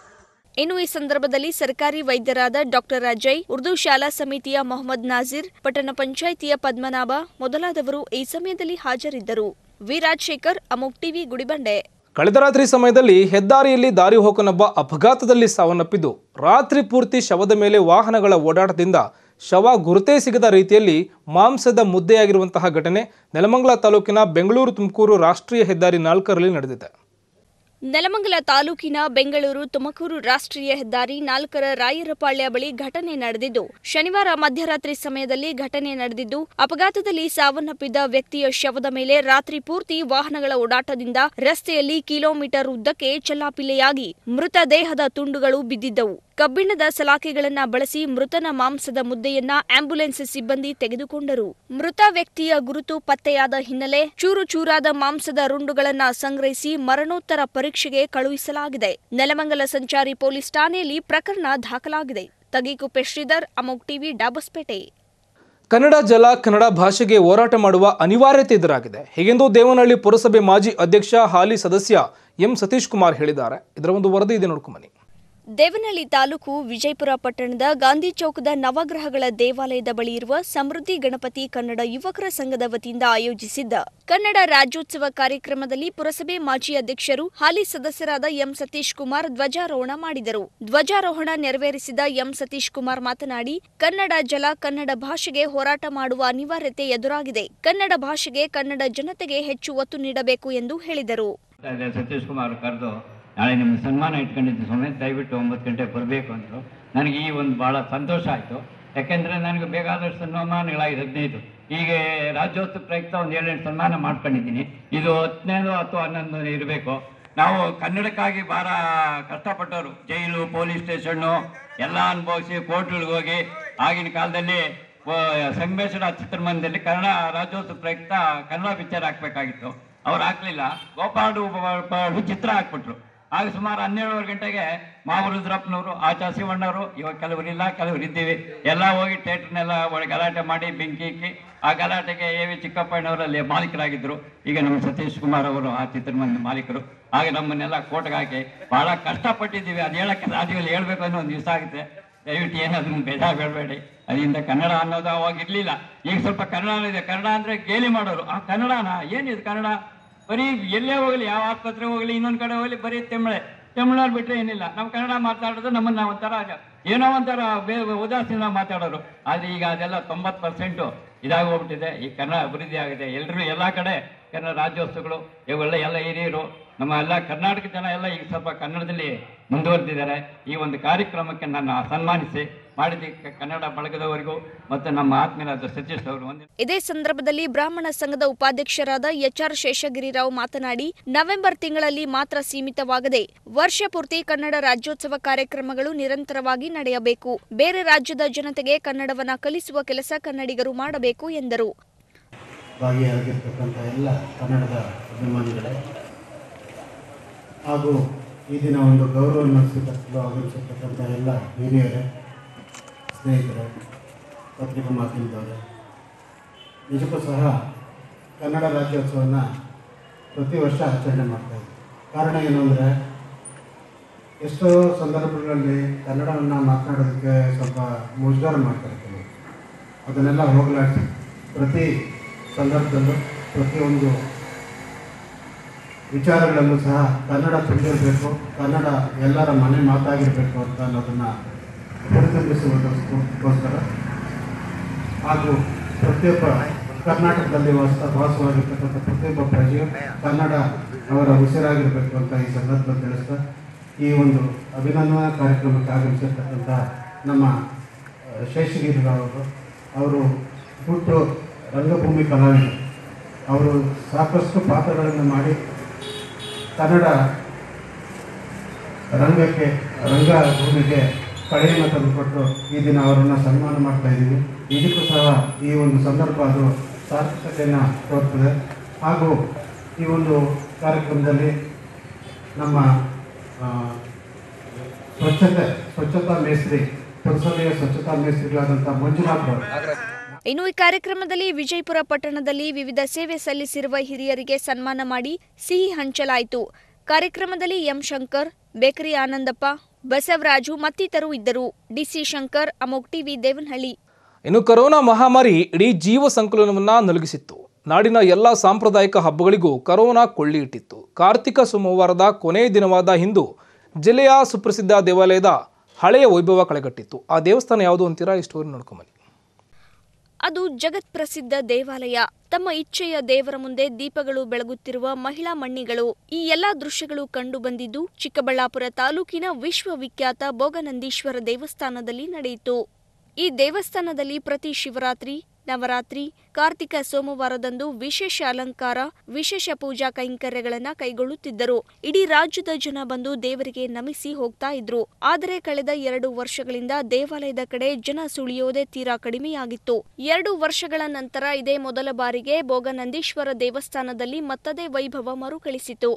ಇನ್ನು ಈ ಸಂದರ್ಭದಲ್ಲಿ ಸರ್ಕಾರಿ ವೈದ್ಯರಾದ ಡಾಕ್ಟರ್ ಅಜಯ್ ಉರ್ದು ಶಾಲಾ ಸಮಿತಿಯ ಮೊಹಮ್ಮದ್ ನಾಜೀರ್ ಪಟ್ಟಣ ಪಂಚಾಯಿತಿಯ ಪದ್ಮನಾಭ ಮೊದಲಾದವರು ಈ ಸಮಯದಲ್ಲಿ ಹಾಜರಿದ್ದರು ವಿ ರಾಜಶೇಖರ್ ಅಮೋಕ್ ಟಿವಿ ಗುಡಿಬಂಡೆ ಕಳೆದ ರಾತ್ರಿ ಸಮಯದಲ್ಲಿ ಹೆದ್ದಾರಿಯಲ್ಲಿ ದಾರಿ ಹೋಕನೊಬ್ಬ ಅಪಘಾತದಲ್ಲಿ ಸಾವನ್ನಪ್ಪಿದ್ದು ರಾತ್ರಿ ಪೂರ್ತಿ ಶವದ ಮೇಲೆ ವಾಹನಗಳ ಓಡಾಟದಿಂದ ಶವ ಗುರುತೇ ಸಿಗದ ರೀತಿಯಲ್ಲಿ ಮಾಂಸದ ಮುದ್ದೆಯಾಗಿರುವಂತಹ ಘಟನೆ ನೆಲಮಂಗಲ ತಾಲೂಕಿನ ಬೆಂಗಳೂರು ತುಮಕೂರು ರಾಷ್ಟ್ರೀಯ ಹೆದ್ದಾರಿ ನಾಲ್ಕರಲ್ಲಿ ನಡೆದಿದೆ ನೆಲಮಂಗಲ ತಾಲೂಕಿನ ಬೆಂಗಳೂರು ತುಮಕೂರು ರಾಷ್ಟ್ರೀಯ ಹೆದ್ದಾರಿ ನಾಲ್ಕರ ರಾಯರಪಾಳ್ಯ ಬಳಿ ಘಟನೆ ನಡೆದಿದ್ದು ಶನಿವಾರ ಮಧ್ಯರಾತ್ರಿ ಸಮಯದಲ್ಲಿ ಘಟನೆ ನಡೆದಿದ್ದು ಅಪಘಾತದಲ್ಲಿ ಸಾವನ್ನಪ್ಪಿದ್ದ ವ್ಯಕ್ತಿಯ ಶವದ ಮೇಲೆ ರಾತ್ರಿ ಪೂರ್ತಿ ವಾಹನಗಳ ಓಡಾಟದಿಂದ ರಸ್ತೆಯಲ್ಲಿ ಕಿಲೋಮೀಟರ್ ಉದ್ದಕ್ಕೆ ಚಲ್ಲಾಪಿಲ್ಲೆಯಾಗಿ ಮೃತ ದೇಹದ ತುಂಡುಗಳು ಬಿದ್ದಿದ್ದವು ಕಬ್ಬಿಣದ ಸಲಾಕೆಗಳನ್ನ ಬಳಸಿ ಮೃತನ ಮಾಂಸದ ಮುದ್ದೆಯನ್ನ ಆಂಬ್ಯುಲೆನ್ಸ್ ಸಿಬ್ಬಂದಿ ತೆಗೆದುಕೊಂಡರು ಮೃತ ವ್ಯಕ್ತಿಯ ಗುರುತು ಪತ್ತೆಯಾದ ಹಿನ್ನೆಲೆ ಚೂರು ಚೂರಾದ ಮಾಂಸದ ರುಂಡುಗಳನ್ನ ಸಂಗ್ರಹಿಸಿ ಮರಣೋತ್ತರ ಪರೀಕ್ಷೆಗೆ ಕಳುಹಿಸಲಾಗಿದೆ ನೆಲಮಂಗಲ ಸಂಚಾರಿ ಪೊಲೀಸ್ ಠಾಣೆಯಲ್ಲಿ ಪ್ರಕರಣ ದಾಖಲಾಗಿದೆ ತಗೀಕುಪ್ಪೆ ಶ್ರೀಧರ್ ಅಮೋಕ್ ಟಿವಿ ಡಾಬಸ್ಪೇಟೆ ಕನ್ನಡ ಜಲ ಕನ್ನಡ ಭಾಷೆಗೆ ಹೋರಾಟ ಮಾಡುವ ಅನಿವಾರ್ಯತೆ ಎದುರಾಗಿದೆ ಹೀಗೆಂದು ದೇವನಹಳ್ಳಿ ಪುರಸಭೆ ಮಾಜಿ ಅಧ್ಯಕ್ಷ ಹಾಲಿ ಸದಸ್ಯ ಎಂ ಸತೀಶ್ ಕುಮಾರ್ ಹೇಳಿದ್ದಾರೆ ಇದರ ಒಂದು ವರದಿ ಇದೆ ನೋಡ್ಕೊಂಬನ್ನಿ ದೇವನಹಳ್ಳಿ ತಾಲೂಕು ವಿಜಯಪುರ ಪಟ್ಟಣದ ಗಾಂಧಿ ಚೌಕದ ನವಗ್ರಹಗಳ ದೇವಾಲಯದ ಬಳಿ ಇರುವ ಸಮೃದ್ಧಿ ಗಣಪತಿ ಕನ್ನಡ ಯುವಕರ ಸಂಘದ ವತಿಯಿಂದ ಆಯೋಜಿಸಿದ್ದ ಕನ್ನಡ ರಾಜ್ಯೋತ್ಸವ ಕಾರ್ಯಕ್ರಮದಲ್ಲಿ ಪುರಸಭೆ ಮಾಜಿ ಅಧ್ಯಕ್ಷರು ಹಾಲಿ ಸದಸ್ಯರಾದ ಎಂ ಸತೀಶ್ ಕುಮಾರ್ ಧ್ವಜಾರೋಹಣ ಮಾಡಿದರು ಧ್ವಜಾರೋಹಣ ನೆರವೇರಿಸಿದ ಎಂ ಸತೀಶ್ ಕುಮಾರ್ ಮಾತನಾಡಿ ಕನ್ನಡ ಜಲ ಕನ್ನಡ ಭಾಷೆಗೆ ಹೋರಾಟ ಮಾಡುವ ಅನಿವಾರ್ಯತೆ ಎದುರಾಗಿದೆ ಕನ್ನಡ ಭಾಷೆಗೆ ಕನ್ನಡ ಜನತೆಗೆ ಹೆಚ್ಚು ಒತ್ತು ನೀಡಬೇಕು ಎಂದು ಹೇಳಿದರು ಇದೆ ಸತೀಶ್ ಕುಮಾರ್ ಕರೆದು ನಾಳೆ ನಿಮ್ಮ ಸನ್ಮಾನ ಇಟ್ಕೊಂಡಿದ್ದು ಸ್ವಾಮಿ ದಯವಿಟ್ಟು ಒಂಬತ್ತು ಗಂಟೆಗೆ ಬರಬೇಕು ಅಂದರು ನನಗೆ ಈ ಒಂದು ಭಾಳ ಸಂತೋಷ ಆಯಿತು ಯಾಕೆಂದರೆ ನನಗೆ ಬೇಕಾದಷ್ಟು ಸನ್ಮಾನಗಳಾಗಿದೆ ಹದಿನೈದು ಹೀಗೆ ರಾಜ್ಯೋತ್ಸವ ಪ್ರಯುಕ್ತ ಒಂದು ಏಳೆಂಟು ಸನ್ಮಾನ ಮಾಡ್ಕೊಂಡಿದ್ದೀನಿ ಇದು ಹತ್ತನೇದು ಅಥವಾ ಹನ್ನೊಂದು ಇರಬೇಕು ನಾವು ಕನ್ನಡಕ್ಕಾಗಿ ಭಾಳ ಕಷ್ಟಪಟ್ಟವರು ಜೈಲು ಪೊಲೀಸ್ ಸ್ಟೇಷನ್ನು ಎಲ್ಲ ಅನುಭವಿಸಿ ಕೋರ್ಟ್ಗಳಿಗೆ ಹೋಗಿ ಆಗಿನ ಕಾಲದಲ್ಲಿ ವ- ಸಂಗಮೇಶ್ವರ ಚಿತ್ರಮಂದಿರದಲ್ಲಿ ಕನ್ನಡ ರಾಜ್ಯೋತ್ಸವ ಪ್ರಯುಕ್ತ ಕನ್ನಡ ಪಿಕ್ಚರ್ ಹಾಕ್ಬೇಕಾಗಿತ್ತು ಅವ್ರು ಹಾಕ್ಲಿಲ್ಲ ಗೋಪಾಲು ಪ- ಪ- ಚಿತ್ರ ಹಾಕ್ಬಿಟ್ರು ಆಗ ಸುಮಾರು ಹನ್ನೆರಡುವರೆ ಗಂಟೆಗೆ ಮಾವು ರುದ್ರಪ್ಪನವರು ಆಚಾ ಶಿವಣ್ಣವರು ಇವಾಗ ಕೆಲವರು ಇಲ್ಲ ಕೆಲವರು ಇದ್ದೀವಿ ಎಲ್ಲ ಹೋಗಿ ಥಿಯೇಟ್ರ್ನೆಲ್ಲ ಒಳಗೆ ಗಲಾಟೆ ಮಾಡಿ ಬೆಂಕಿ ಇಕ್ಕಿ ಆ ಗಲಾಟೆಗೆ ಎ ವಿ ಚಿಕ್ಕಪ್ಪಣ್ಣವರಲ್ಲಿ ಮಾಲೀಕರಾಗಿದ್ದರು ಈಗ ನಮ್ಮ ಸತೀಶ್ ಕುಮಾರ್ ಅವರು ಆ ಚಿತ್ರಮಂದಿರ ಮಾಲೀಕರು ಆಗ ನಮ್ಮನ್ನೆಲ್ಲ ಕೋರ್ಟ್ಗೆ ಹಾಕಿ ಬಹಳ ಕಷ್ಟಪಟ್ಟಿದ್ದೀವಿ ಅದು ಹೇಳಕ್ಕೆ ರಾಜ್ಯದಲ್ಲಿ ಹೇಳ್ಬೇಕು ಅನ್ನೋ ಒಂದು ದಿವಸ ಆಗುತ್ತೆ ದಯವಿಟ್ಟು ಏನು ಅದನ್ನ ಬೇಜಾರು ಬೇಡಬೇಡಿ ಅದರಿಂದ ಕನ್ನಡ ಅನ್ನೋದು ಅವಾಗ ಇರಲಿಲ್ಲ ಈಗ ಸ್ವಲ್ಪ ಕನ್ನಡ ಇದೆ ಕನ್ನಡ ಅಂದರೆ ಗೇಲಿ ಮಾಡೋರು ಆ ಕನ್ನಡನ ಏನಿದು ಕನ್ನಡ ಬರೀ ಎಲ್ಲೇ ಹೋಗಲಿ ಯಾವ ಆಸ್ಪತ್ರೆ ಹೋಗಲಿ ಇನ್ನೊಂದು ಕಡೆ ಹೋಗಲಿ ಬರೀ ತೆಂಬಳೆ ತಮಿಳ್ನಾಡು ಬಿಟ್ಟರೆ ಏನಿಲ್ಲ ನಾವು ಕನ್ನಡ ಮಾತಾಡೋದು ನಮ್ಮನ್ನ ಒಂಥರ ಏನೋ ಒಂಥರ ಬೇ ಉದಾಸೀನ ಮಾತಾಡೋರು ಆದರೆ ಈಗ ಅದೆಲ್ಲ ತೊಂಬತ್ತು ಪರ್ಸೆಂಟು ಇದಾಗಿ ಹೋಗ್ಬಿಟ್ಟಿದೆ ಈ ಕನ್ನಡ ಅಭಿವೃದ್ಧಿ ಆಗಿದೆ ಎಲ್ಲರೂ ಎಲ್ಲ ಕಡೆ ಕನ್ನಡ ರಾಜ್ಯೋತ್ಸವಗಳು ಇವೆಲ್ಲ ಎಲ್ಲ ಹಿರಿಯರು ನಮ್ಮ ಎಲ್ಲ ಕರ್ನಾಟಕ ಜನ ಎಲ್ಲ ಈಗ ಸ್ವಲ್ಪ ಕನ್ನಡದಲ್ಲಿ ಮುಂದುವರೆದಿದ್ದಾರೆ ಈ ಒಂದು ಕಾರ್ಯಕ್ರಮಕ್ಕೆ ನನ್ನ ಸನ್ಮಾನಿಸಿ ಮಾಡಿದ್ದಕ್ಕೆ ಕನ್ನಡ ಬಳಗದವರಿಗೂ ಮತ್ತು ನಮ್ಮ ಆತ್ಮೀಯರಾದ ಸತೀಶ್ ಅವರು ಒಂದು ಇದೇ ಸಂದರ್ಭದಲ್ಲಿ ಬ್ರಾಹ್ಮಣ ಸಂಘದ ಉಪಾಧ್ಯಕ್ಷರಾದ ಎಚ್ಆರ್ ಶೇಷಗಿರಿರಾವ್ ಮಾತನಾಡಿ ನವೆಂಬರ್ ತಿಂಗಳಲ್ಲಿ ಮಾತ್ರ ಸೀಮಿತವಾಗದೆ ವರ್ಷ ಪೂರ್ತಿ ಕನ್ನಡ ರಾಜ್ಯೋತ್ಸವ ಕಾರ್ಯಕ್ರಮಗಳು ನಿರಂತರವಾಗಿ ನಡೆಯಬೇಕು ಬೇರೆ ರಾಜ್ಯದ ಜನತೆಗೆ ಕನ್ನಡವನ್ನ ಕಲಿಸುವ ಕೆಲಸ ಕನ್ನಡಿಗರು ಮಾಡಬೇಕು ಎಂದರು ಭಾಗಿಯಾಗಿರ್ತಕ್ಕಂಥ ಎಲ್ಲ ಕನ್ನಡದ ಅಭಿಮಾನಿಗಳೇ ಹಾಗೂ ಈ ದಿನ ಒಂದು ಗೌರವವನ್ನು ಸ್ವೀಕರಿಸಲು ಆಗಮಿಸಿರ್ತಕ್ಕಂಥ ಎಲ್ಲ ಹಿರಿಯರೇ ಸ್ನೇಹಿತರೆ ಪತ್ರಿಕಾ ಮಾಧ್ಯಮದವರೇ ನಿಜಕ್ಕೂ ಸಹ ಕನ್ನಡ ರಾಜ್ಯೋತ್ಸವವನ್ನು ಪ್ರತಿ ವರ್ಷ ಆಚರಣೆ ಮಾಡ್ತಾ ಇದ್ದೀವಿ ಕಾರಣ ಏನು ಅಂದರೆ ಎಷ್ಟೋ ಸಂದರ್ಭಗಳಲ್ಲಿ ಕನ್ನಡವನ್ನು ಮಾತನಾಡೋದಕ್ಕೆ ಸ್ವಲ್ಪ ಮುಜುಗರ ಮಾಡ್ತಾರೆ ಕೆಲವರು ಅದನ್ನೆಲ್ಲ ಹೋಗಲಾಡಿಸಿ ಪ್ರತಿ ಸಂದರ್ಭದಲ್ಲೂ ಪ್ರತಿಯೊಂದು ವಿಚಾರಗಳಲ್ಲೂ ಸಹ ಕನ್ನಡ ತುಂಬಿರಬೇಕು ಕನ್ನಡ ಎಲ್ಲರ ಮನೆ ಮಾತಾಗಿರಬೇಕು ಅಂತ ಅನ್ನೋದನ್ನು ಹುರಿದುಂಬಿಸುವುದಕ್ಕೋಸ್ಕರ ಹಾಗೂ ಪ್ರತಿಯೊಬ್ಬ ಕರ್ನಾಟಕದಲ್ಲಿ ವಾಸ ವಾಸವಾಗಿರ್ತಕ್ಕಂಥ ಪ್ರತಿಯೊಬ್ಬ ಪ್ರಜೆಯು ಕನ್ನಡ ಅವರ ಉಸಿರಾಗಿರಬೇಕು ಅಂತ ಈ ಸಂದರ್ಭದಲ್ಲಿ ತಿಳಿಸ್ತಾ ಈ ಒಂದು ಅಭಿನಂದನಾ ಕಾರ್ಯಕ್ರಮಕ್ಕೆ ಆಗಮಿಸಿರ್ತಕ್ಕಂಥ ನಮ್ಮ ಆ, ಶೇಷಗಿರಿರಾವ್ ಅವರು ಅವರು ಹುಟ್ಟು ರಂಗಭೂಮಿ ಕಲಾವಿದರು ಅವರು ಸಾಕಷ್ಟು ಪಾತ್ರಗಳನ್ನು ಮಾಡಿ ಕನ್ನಡ ರಂಗಕ್ಕೆ ರಂಗಭೂಮಿಗೆ ಕಳೆಯನ್ನು ತಂದುಕೊಟ್ಟು ಈ ದಿನ ಅವರನ್ನು ಸನ್ಮಾನ ಮಾಡ್ತಾ ಇದ್ದೀವಿ ಇದಕ್ಕೂ ಸಹ ಈ ಒಂದು ಸಂದರ್ಭ ಅದು ಸಾರ್ಥಕತೆಯನ್ನು ತೋರ್ತದೆ ಹಾಗೂ ಈ ಒಂದು ಕಾರ್ಯಕ್ರಮದಲ್ಲಿ ನಮ್ಮ ಆ, ಸ್ವಚ್ಛತೆ ಸ್ವಚ್ಛತಾ ಮೇಸ್ತ್ರಿ ಪುರಸಭೆಯ ಸ್ವಚ್ಛತಾ ಮೇಸ್ತ್ರಿಗಳಾದಂಥ ಮಂಜುನಾಥ್ ಅವರು ಇನ್ನು ಈ ಕಾರ್ಯಕ್ರಮದಲ್ಲಿ ವಿಜಯಪುರ ಪಟ್ಟಣದಲ್ಲಿ ವಿವಿಧ ಸೇವೆ ಸಲ್ಲಿಸಿರುವ ಹಿರಿಯರಿಗೆ ಸನ್ಮಾನ ಮಾಡಿ ಸಿಹಿ ಹಂಚಲಾಯಿತು ಕಾರ್ಯಕ್ರಮದಲ್ಲಿ ಎಂ ಶಂಕರ್ ಬೇಕರಿ ಆನಂದಪ್ಪ ಬಸವರಾಜು ಮತ್ತಿತರರು ಇದ್ದರು ಡಿಸಿ ಶಂಕರ್ ಅಮೋಕ್ ಟಿವಿ ದೇವನಹಳ್ಳಿ ಇನ್ನು ಕರೋನಾ ಮಹಾಮಾರಿ ಇಡೀ ಜೀವ ಸಂಕಲನವನ್ನ ನಲುಗಿಸಿತ್ತು ನಾಡಿನ ಎಲ್ಲ ಸಾಂಪ್ರದಾಯಿಕ ಹಬ್ಬಗಳಿಗೂ ಕರೋನಾ ಕೊಳ್ಳಿ ಇಟ್ಟಿತ್ತು ಕಾರ್ತಿಕ ಸೋಮವಾರದ ಕೊನೆಯ ದಿನವಾದ ಇಂದು ಜಿಲ್ಲೆಯ ಸುಪ್ರಸಿದ್ಧ ದೇವಾಲಯದ ಹಳೆಯ ವೈಭವ ಕಳೆಗಟ್ಟಿತ್ತು ಆ ದೇವಸ್ಥಾನ ಯಾವುದು ಅಂತೀರಾ ಈ ಸ್ಟೋರಿ ನೋಡ್ಕೊಂಬನ್ನಿ ಅದು ಜಗತ್ಪ್ರಸಿದ್ಧ ದೇವಾಲಯ ತಮ್ಮ ಇಚ್ಛೆಯ ದೇವರ ಮುಂದೆ ದೀಪಗಳು ಬೆಳಗುತ್ತಿರುವ ಮಹಿಳಾ ಮಣ್ಣಿಗಳು ಈ ಎಲ್ಲಾ ದೃಶ್ಯಗಳು ಕಂಡು ಬಂದಿದ್ದು ಚಿಕ್ಕಬಳ್ಳಾಪುರ ತಾಲೂಕಿನ ವಿಶ್ವವಿಖ್ಯಾತ ಭೋಗನಂದೀಶ್ವರ ದೇವಸ್ಥಾನದಲ್ಲಿ ನಡೆಯಿತು ಈ ದೇವಸ್ಥಾನದಲ್ಲಿ ಪ್ರತಿ ಶಿವರಾತ್ರಿ ನವರಾತ್ರಿ ಕಾರ್ತಿಕ ಸೋಮವಾರದಂದು ವಿಶೇಷ ಅಲಂಕಾರ ವಿಶೇಷ ಪೂಜಾ ಕೈಂಕರ್ಯಗಳನ್ನ ಕೈಗೊಳ್ಳುತ್ತಿದ್ದರು ಇಡೀ ರಾಜ್ಯದ ಜನ ಬಂದು ದೇವರಿಗೆ ನಮಿಸಿ ಹೋಗ್ತಾ ಇದ್ರು ಆದರೆ ಕಳೆದ ಎರಡು ವರ್ಷಗಳಿಂದ ದೇವಾಲಯದ ಕಡೆ ಜನ ಸುಳಿಯೋದೇ ತೀರಾ ಕಡಿಮೆಯಾಗಿತ್ತು ಎರಡು ವರ್ಷಗಳ ನಂತರ ಇದೇ ಮೊದಲ ಬಾರಿಗೆ ಭೋಗನಂದೀಶ್ವರ ದೇವಸ್ಥಾನದಲ್ಲಿ ಮತ್ತದೇ ವೈಭವ ಮರುಕಳಿಸಿತು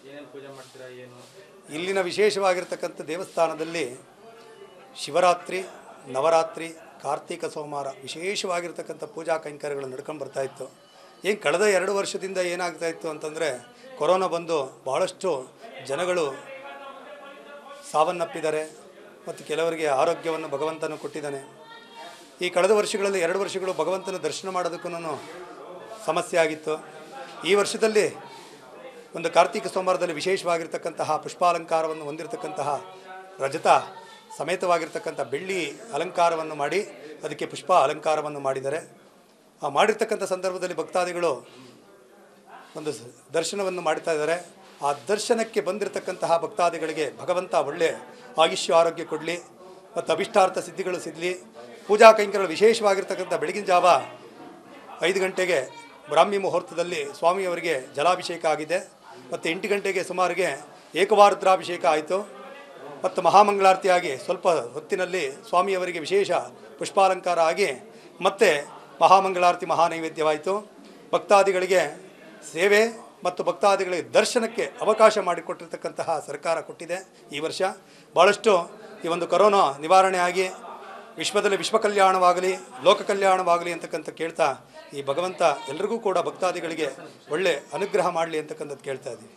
ಇಲ್ಲಿನ ವಿಶೇಷವಾಗಿರ್ತಕ್ಕಂಥ ದೇವಸ್ಥಾನದಲ್ಲಿ ಶಿವರಾತ್ರಿ ನವರಾತ್ರಿ ಕಾರ್ತಿಕ ಸೋಮವಾರ ವಿಶೇಷವಾಗಿರ್ತಕ್ಕಂಥ ಪೂಜಾ ಕೈಂಕರ್ಯಗಳು ನಡ್ಕೊಂಡು ಬರ್ತಾ ಇತ್ತು ಏನು ಕಳೆದ ಎರಡು ವರ್ಷದಿಂದ ಏನಾಗ್ತಾ ಇತ್ತು ಅಂತಂದರೆ ಕೊರೋನಾ ಬಂದು ಭಾಳಷ್ಟು ಜನಗಳು ಸಾವನ್ನಪ್ಪಿದ್ದಾರೆ ಮತ್ತು ಕೆಲವರಿಗೆ ಆರೋಗ್ಯವನ್ನು ಭಗವಂತನು ಕೊಟ್ಟಿದ್ದಾನೆ ಈ ಕಳೆದ ವರ್ಷಗಳಲ್ಲಿ ಎರಡು ವರ್ಷಗಳು ಭಗವಂತನ ದರ್ಶನ ಮಾಡೋದಕ್ಕೂ ಸಮಸ್ಯೆ ಆಗಿತ್ತು ಈ ವರ್ಷದಲ್ಲಿ ಒಂದು ಕಾರ್ತಿಕ ಸೋಮವಾರದಲ್ಲಿ ವಿಶೇಷವಾಗಿರ್ತಕ್ಕಂತಹ ಪುಷ್ಪಾಲಂಕಾರವನ್ನು ಹೊಂದಿರತಕ್ಕಂತಹ ರಜತ ಸಮೇತವಾಗಿರ್ತಕ್ಕಂಥ ಬೆಳ್ಳಿ ಅಲಂಕಾರವನ್ನು ಮಾಡಿ ಅದಕ್ಕೆ ಪುಷ್ಪ ಅಲಂಕಾರವನ್ನು ಮಾಡಿದ್ದಾರೆ ಆ ಮಾಡಿರ್ತಕ್ಕಂಥ ಸಂದರ್ಭದಲ್ಲಿ ಭಕ್ತಾದಿಗಳು ಒಂದು ಸ- ದರ್ಶನವನ್ನು ಮಾಡ್ತಾ ಇದ್ದಾರೆ ಆ ದರ್ಶನಕ್ಕೆ ಬಂದಿರತಕ್ಕಂತಹ ಭಕ್ತಾದಿಗಳಿಗೆ ಭಗವಂತ ಒಳ್ಳೆ ಆಯುಷ್ಯ ಆರೋಗ್ಯ ಕೊಡಲಿ ಮತ್ತು ಅಭಿಷ್ಟಾರ್ಥ ಸಿದ್ಧಿಗಳು ಸಿಗಲಿ ಪೂಜಾ ಕೈಂಕರ್ಯಗಳು ವಿಶೇಷವಾಗಿರ್ತಕ್ಕಂಥ ಬೆಳಗಿನ ಜಾವ ಐದು ಗಂಟೆಗೆ ಬ್ರಾಹ್ಮಿ ಮುಹೂರ್ತದಲ್ಲಿ ಸ್ವಾಮಿಯವರಿಗೆ ಜಲಾಭಿಷೇಕ ಆಗಿದೆ ಮತ್ತು ಎಂಟು ಗಂಟೆಗೆ ಸುಮಾರಿಗೆ ಏಕವಾರುದ್ರಾಭಿಷೇಕ ಆಯಿತು ಮತ್ತು ಮಹಾಮಂಗಳಾರತಿಯಾಗಿ ಸ್ವಲ್ಪ ಹೊತ್ತಿನಲ್ಲಿ ಸ್ವಾಮಿಯವರಿಗೆ ವಿಶೇಷ ಪುಷ್ಪಾಲಂಕಾರ ಆಗಿ ಮತ್ತೆ ಮಹಾಮಂಗಳಾರತಿ ಮಹಾನೈವೇದ್ಯವಾಯಿತು ಭಕ್ತಾದಿಗಳಿಗೆ ಸೇವೆ ಮತ್ತು ಭಕ್ತಾದಿಗಳಿಗೆ ದರ್ಶನಕ್ಕೆ ಅವಕಾಶ ಮಾಡಿಕೊಟ್ಟಿರ್ತಕ್ಕಂತಹ ಸರ್ಕಾರ ಕೊಟ್ಟಿದೆ ಈ ವರ್ಷ ಭಾಳಷ್ಟು ಈ ಒಂದು ಕೊರೋನಾ ನಿವಾರಣೆ ಆಗಿ ವಿಶ್ವದಲ್ಲಿ ವಿಶ್ವ ಕಲ್ಯಾಣವಾಗಲಿ ಲೋಕ ಕಲ್ಯಾಣವಾಗಲಿ ಅಂತಕ್ಕಂಥ ಕೇಳ್ತಾ ಈ ಭಗವಂತ ಎಲ್ರಿಗೂ ಕೂಡ ಭಕ್ತಾದಿಗಳಿಗೆ ಒಳ್ಳೆ ಅನುಗ್ರಹ ಮಾಡಲಿ ಅಂತಕ್ಕಂಥದ್ದು ಕೇಳ್ತಾ ಇದ್ದೀವಿ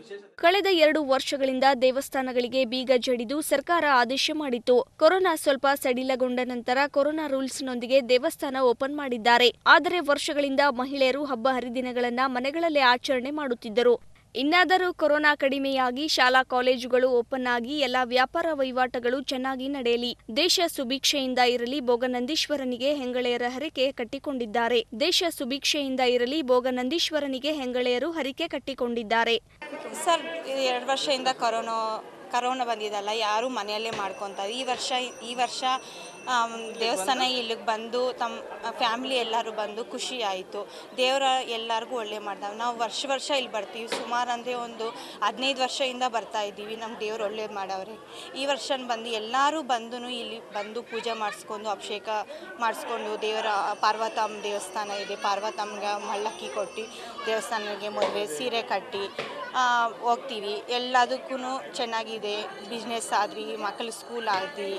ಕಳೆದ ಎರಡು ವರ್ಷಗಳಿಂದ ದೇವಸ್ಥಾನಗಳಿಗೆ ಬೀಗ ಜಡಿದು ಸರ್ಕಾರ ಆದೇಶ ಮಾಡಿತ್ತು ಕೊರೋನಾ ಸ್ವಲ್ಪ ಸಡಿಲಗೊಂಡ ನಂತರ ಕೊರೋನಾ ರೂಲ್ಸ್ನೊಂದಿಗೆ ದೇವಸ್ಥಾನ ಓಪನ್ ಮಾಡಿದ್ದಾರೆ ಆದರೆ ವರ್ಷಗಳಿಂದ ಮಹಿಳೆಯರು ಹಬ್ಬ ಹರಿದಿನಗಳನ್ನ ಮನೆಗಳಲ್ಲೇ ಆಚರಣೆ ಮಾಡುತ್ತಿದ್ದರು ಇನ್ನಾದರೂ ಕೊರೋನಾ ಕಡಿಮೆಯಾಗಿ ಶಾಲಾ ಕಾಲೇಜುಗಳು ಓಪನ್ ಆಗಿ ಎಲ್ಲಾ ವ್ಯಾಪಾರ ವಹಿವಾಟುಗಳು ಚೆನ್ನಾಗಿ ನಡೆಯಲಿ ದೇಶ ಸುಭಿಕ್ಷೆಯಿಂದ ಇರಲಿ ಭೋಗನಂದೀಶ್ವರನಿಗೆ ಹೆಂಗಳೆಯರ ಹರಿಕೆ ಕಟ್ಟಿಕೊಂಡಿದ್ದಾರೆ ದೇಶ ಸುಭಿಕ್ಷೆಯಿಂದ ಇರಲಿ ಭೋಗನಂದೀಶ್ವರನಿಗೆ ಹೆಂಗಳೆಯರು ಹರಿಕೆ ಕಟ್ಟಿಕೊಂಡಿದ್ದಾರೆ ಸರ್ ಇದು ಎರಡು ವರ್ಷದಿಂದ ಕರೋನಾ ಕರೋನಾ ಬಂದಿದ್ದಲ್ಲ ಯಾರೂ ಮನೆಯಲ್ಲೇ ಮಾಡ್ಕೊತಾರೆ ಈ ವರ್ಷ ಈ ವರ್ಷ ಆಮ್, ದೇವಸ್ಥಾನ ಇಲ್ಲಿಗೆ ಬಂದು ತಮ್ಮ ಫ್ಯಾಮ್ಲಿ ಎಲ್ಲರೂ ಬಂದು ಖುಷಿ ಆಯಿತು ದೇವರ ಎಲ್ಲರಿಗೂ ಒಳ್ಳೆ ಮಾಡ್ದ ನಾವು ವರ್ಷ ವರ್ಷ ಇಲ್ಲಿ ಬರ್ತೀವಿ ಸುಮಾರು ಅಂದರೆ ಒಂದು ಹದಿನೈದು ವರ್ಷದಿಂದ ಬರ್ತಾ ಇದ್ದೀವಿ ನಮ್ಮ ದೇವ್ರು ಒಳ್ಳೆ ಮಾಡವ್ರೆ ಈ ವರ್ಷ ಬಂದು ಎಲ್ಲರೂ ಬಂದು ಇಲ್ಲಿ ಬಂದು ಪೂಜೆ ಮಾಡಿಸ್ಕೊಂಡು ಅಭಿಷೇಕ ಮಾಡಿಸ್ಕೊಂಡು ದೇವರ ಪಾರ್ವತಮ್ಮ ದೇವಸ್ಥಾನ ಇದೆ ಪಾರ್ವತಮ್ಮಗೆ ಮಳ್ಳಕ್ಕಿ ಕೊಟ್ಟು ದೇವಸ್ಥಾನಕ್ಕೆ ಮದುವೆ ಸೀರೆ ಕಟ್ಟಿ ಆ, ಹೋಗ್ತೀವಿ ಎಲ್ಲದಕ್ಕೂ ಚೆನ್ನಾಗಿದೆ ಬಿಸ್ನೆಸ್ ಆದ್ರಿ ಮಕ್ಕಳ ಸ್ಕೂಲ್ ಆಗಲಿ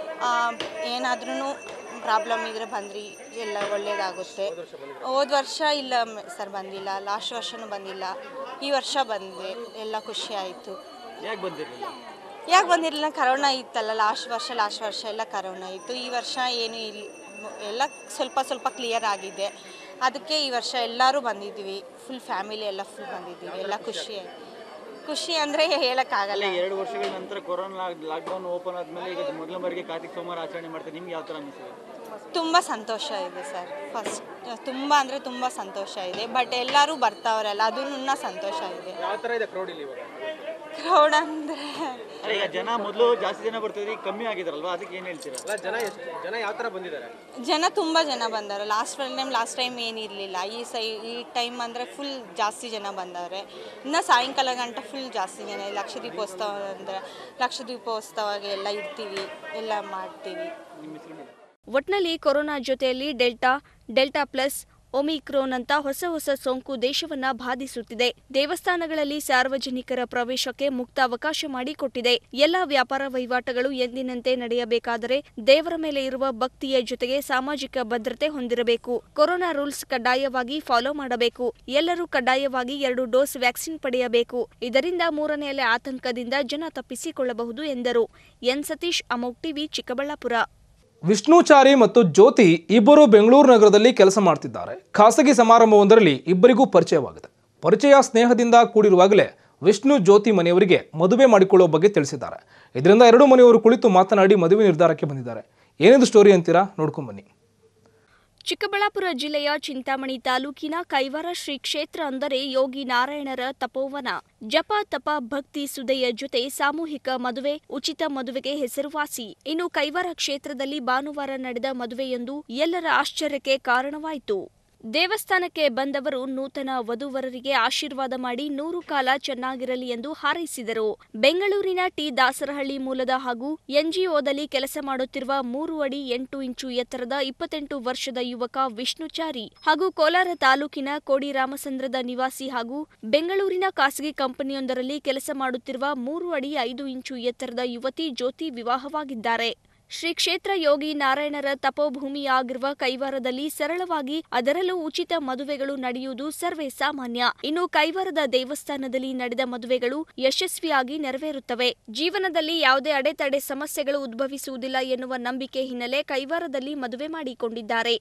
ಏನಾದ್ರೂ ಪ್ರಾಬ್ಲಮ್ ಇದ್ರೆ ಬಂದ್ರಿ ಎಲ್ಲ ಒಳ್ಳೇದಾಗುತ್ತೆ ಹೋದ ವರ್ಷ ಇಲ್ಲ ಸರ್ ಬಂದಿಲ್ಲ ಲಾಸ್ಟ್ ವರ್ಷನೂ ಬಂದಿಲ್ಲ ಈ ವರ್ಷ ಬಂದೆ ಎಲ್ಲ ಖುಷಿ ಆಯಿತು ಯಾಕೆ ಬಂದಿರಲಿಲ್ಲ ಯಾಕೆ ಬಂದಿರಲಿಲ್ಲ ಕರೋನಾ ಇತ್ತಲ್ಲ ಲಾಸ್ಟ್ ವರ್ಷ ಲಾಸ್ಟ್ ವರ್ಷ ಎಲ್ಲ ಕರೋನಾ ಇತ್ತು ಈ ವರ್ಷ ಏನು ಇಲ್ಲ ಎಲ್ಲ ಸ್ವಲ್ಪ ಸ್ವಲ್ಪ ಕ್ಲಿಯರ್ ಆಗಿದೆ ಅದಕ್ಕೆ ಈ ವರ್ಷ ಎಲ್ಲರೂ ಬಂದಿದ್ವಿ ಫುಲ್ ಫ್ಯಾಮಿಲಿ ಎಲ್ಲ ಫುಲ್ ಬಂದಿದ್ದೀವಿ ಎಲ್ಲ ಖುಷಿ ಆಯ್ತು ಖುಷಿ ಅಂದರೆ ಹೇಳೋಕ್ಕಾಗಲ್ಲ ಅಲ್ಲ ಎರಡು ವರ್ಷಗಳ ನಂತರ ಕೊರೋನಾ ಲಾಕ್ಡೌನ್ ಓಪನ್ ಆದ್ಮೇಲೆ ಈಗ ಮೊದಲ ಬಾರಿಗೆ ಕಾರ್ತಿಕ್ ಸೋಮವಾರ ಆಚರಣೆ ಮಾಡ್ತಾರೆ ನಿಮ್ಗೆ ಯಾವ ಥರ ಅನಿಸಿದೆ ತುಂಬ ಸಂತೋಷ ಇದೆ ಸರ್ ಫಸ್ಟ್ ತುಂಬ ಅಂದರೆ ತುಂಬ ಸಂತೋಷ ಇದೆ ಬಟ್ ಎಲ್ಲರೂ ಬರ್ತಾವ್ರಲ್ಲ ಅದು ಇನ್ನೂ ಸಂತೋಷ ಇದೆ ಯಾವ ಥರ ಇದೆ ಕ್ರೌಡ್ ಇಲ್ಲಿ ಇವಾಗ ಕ್ರೌಡ್ ಅಂದರೆ ಅಲ್ಲ ಈಗ ಜನ ಮೊದಲು ಜಾಸ್ತಿ ಜನ ಬರ್ತಿದ್ರು ಈಗ ಕಮ್ಮಿ ಆಗಿದಾರಲ್ವಾ ಅದಕ್ಕೆ ಏನು ಹೇಳ್ತೀರಾ ಅಲ್ಲ ಜನ ಎಷ್ಟು ಜನ ಯಾವ ಥರ ಬಂದಿದ್ದಾರೆ ಜನ ತುಂಬ ಜನ ಬಂದವರು ಲಾಸ್ಟ್ ಟೈಮ್ ಲಾಸ್ಟ್ ಟೈಮ್ ಏನಿರಲಿಲ್ಲ ಈ ಸೈ ಈ ಟೈಮ್ ಅಂದರೆ ಫುಲ್ ಜಾಸ್ತಿ ಜನ ಬಂದವ್ರೆ ಇನ್ನು ಸಾಯಂಕಾಲ ಗಂಟ ಫುಲ್ ಜಾಸ್ತಿ ಜನ ಲಕ್ಷ ದೀಪೋತ್ಸವ ಅಂದರೆ ಲಕ್ಷ ದೀಪೋತ್ಸವಗೆ ಎಲ್ಲ ಇರ್ತೀವಿ ಎಲ್ಲ ಮಾಡ್ತೀವಿ ನಿಮ್ಮ ಹೆಸರು ಮೇಡಮ್ ಒಟ್ನಲ್ಲಿ ಕೊರೋನಾ ಜೊತೆಯಲ್ಲಿ ಡೆಲ್ಟಾ ಡೆಲ್ಟಾ ಪ್ಲಸ್ ಒಮಿಕ್ರೋನ್ ಅಂತ ಹೊಸ ಹೊಸ ಸೋಂಕು ದೇಶವನ್ನ ಬಾಧಿಸುತ್ತಿದೆ ದೇವಸ್ಥಾನಗಳಲ್ಲಿ ಸಾರ್ವಜನಿಕರ ಪ್ರವೇಶಕ್ಕೆ ಮುಕ್ತ ಅವಕಾಶ ಮಾಡಿಕೊಟ್ಟಿದೆ ಎಲ್ಲಾ ವ್ಯಾಪಾರ ವಹಿವಾಟುಗಳು ಎಂದಿನಂತೆ ನಡೆಯಬೇಕಾದರೆ ದೇವರ ಮೇಲೆ ಇರುವ ಭಕ್ತಿಯ ಜೊತೆಗೆ ಸಾಮಾಜಿಕ ಭದ್ರತೆ ಹೊಂದಿರಬೇಕು ಕೊರೋನಾ ರೂಲ್ಸ್ ಕಡ್ಡಾಯವಾಗಿ ಫಾಲೋ ಮಾಡಬೇಕು ಎಲ್ಲರೂ ಕಡ್ಡಾಯವಾಗಿ ಎರಡು ಡೋಸ್ ವ್ಯಾಕ್ಸಿನ್ ಪಡೆಯಬೇಕು ಇದರಿಂದ ಮೂರನೇ ಅಲೆ ಆತಂಕದಿಂದ ಜನ ತಪ್ಪಿಸಿಕೊಳ್ಳಬಹುದು ಎಂದರು ಎನ್ ಸತೀಶ್ ಅಮೋಕ್ ಟಿವಿ ಚಿಕ್ಕಬಳ್ಳಾಪುರ ವಿಷ್ಣುಚಾರಿ ಮತ್ತು ಜ್ಯೋತಿ ಇಬ್ಬರು ಬೆಂಗಳೂರು ನಗರದಲ್ಲಿ ಕೆಲಸ ಮಾಡ್ತಿದ್ದಾರೆ ಖಾಸಗಿ ಸಮಾರಂಭವೊಂದರಲ್ಲಿ ಇಬ್ಬರಿಗೂ ಪರಿಚಯವಾಗಿದೆ ಪರಿಚಯ ಸ್ನೇಹದಿಂದ ಕೂಡಿರುವಾಗಲೇ ವಿಷ್ಣು ಜ್ಯೋತಿ ಮನೆಯವರಿಗೆ ಮದುವೆ ಮಾಡಿಕೊಳ್ಳುವ ಬಗ್ಗೆ ತಿಳಿಸಿದ್ದಾರೆ ಇದರಿಂದ ಎರಡು ಮನೆಯವರು ಕುಳಿತು ಮಾತನಾಡಿ ಮದುವೆ ನಿರ್ಧಾರಕ್ಕೆ ಬಂದಿದ್ದಾರೆ ಏನಿದು ಸ್ಟೋರಿ ಅಂತೀರಾ ನೋಡ್ಕೊಂಬನ್ನಿ ಚಿಕ್ಕಬಳ್ಳಾಪುರ ಜಿಲ್ಲೆಯ ಚಿಂತಾಮಣಿ ತಾಲೂಕಿನ ಕೈವಾರ ಶ್ರೀ ಕ್ಷೇತ್ರ ಅಂದರೆ ಯೋಗಿ ನಾರಾಯಣರ ತಪೋವನ ಜಪ ತಪ ಭಕ್ತಿ ಸುದೆಯ ಜೊತೆ ಸಾಮೂಹಿಕ ಮದುವೆ ಉಚಿತ ಮದುವೆಗೆ ಹೆಸರುವಾಸಿ ಇನ್ನು ಕೈವಾರ ಕ್ಷೇತ್ರದಲ್ಲಿ ಭಾನುವಾರ ನಡೆದ ಮದುವೆಯೊಂದು ಎಲ್ಲರ ಆಶ್ಚರ್ಯಕ್ಕೆ ಕಾರಣವಾಯಿತು ದೇವಸ್ಥಾನಕ್ಕೆ ಬಂದವರು ನೂತನ ವಧುವರರಿಗೆ ಆಶೀರ್ವಾದ ಮಾಡಿ ನೂರು ಕಾಲ ಚೆನ್ನಾಗಿರಲಿ ಎಂದು ಹಾರೈಸಿದರು ಬೆಂಗಳೂರಿನ ಟಿ ದಾಸರಹಳ್ಳಿ ಮೂಲದ ಹಾಗೂ ಎನ್ಜಿಒದಲ್ಲಿ ಕೆಲಸ ಮಾಡುತ್ತಿರುವ ಮೂರು ಅಡಿ ಎಂಟು ಇಂಚು ಎತ್ತರದ ಇಪ್ಪತ್ತೆಂಟು ವರ್ಷದ ಯುವಕ ವಿಷ್ಣುಚಾರಿ ಹಾಗೂ ಕೋಲಾರ ತಾಲೂಕಿನ ಕೋಡಿ ರಾಮಚಂದ್ರದ ನಿವಾಸಿ ಹಾಗೂ ಬೆಂಗಳೂರಿನ ಖಾಸಗಿ ಕಂಪನಿಯೊಂದರಲ್ಲಿ ಕೆಲಸ ಮಾಡುತ್ತಿರುವ ಮೂರು ಅಡಿ ಐದು ಇಂಚು ಎತ್ತರದ ಯುವತಿ ಜ್ಯೋತಿ ವಿವಾಹವಾಗಿದ್ದಾರೆ ಶ್ರೀ ಕ್ಷೇತ್ರ ಯೋಗಿ ನಾರಾಯಣರ ತಪೋಭೂಮಿಯಾಗಿರುವ ಕೈವಾರದಲ್ಲಿ ಸರಳವಾಗಿ ಅದರಲ್ಲೂ ಉಚಿತ ಮದುವೆಗಳು ನಡೆಯುವುದು ಸರ್ವೇ ಸಾಮಾನ್ಯ ಇನ್ನು ಕೈವಾರದ ದೇವಸ್ಥಾನದಲ್ಲಿ ನಡೆದ ಮದುವೆಗಳು ಯಶಸ್ವಿಯಾಗಿ ನೆರವೇರುತ್ತವೆ ಜೀವನದಲ್ಲಿ ಯಾವುದೇ ಅಡೆತಡೆ ಸಮಸ್ಯೆಗಳು ಉದ್ಭವಿಸುವುದಿಲ್ಲ ಎನ್ನುವ ನಂಬಿಕೆ ಹಿನ್ನೆಲೆ ಕೈವಾರದಲ್ಲಿ ಮದುವೆ ಮಾಡಿಕೊಂಡಿದ್ದಾರೆ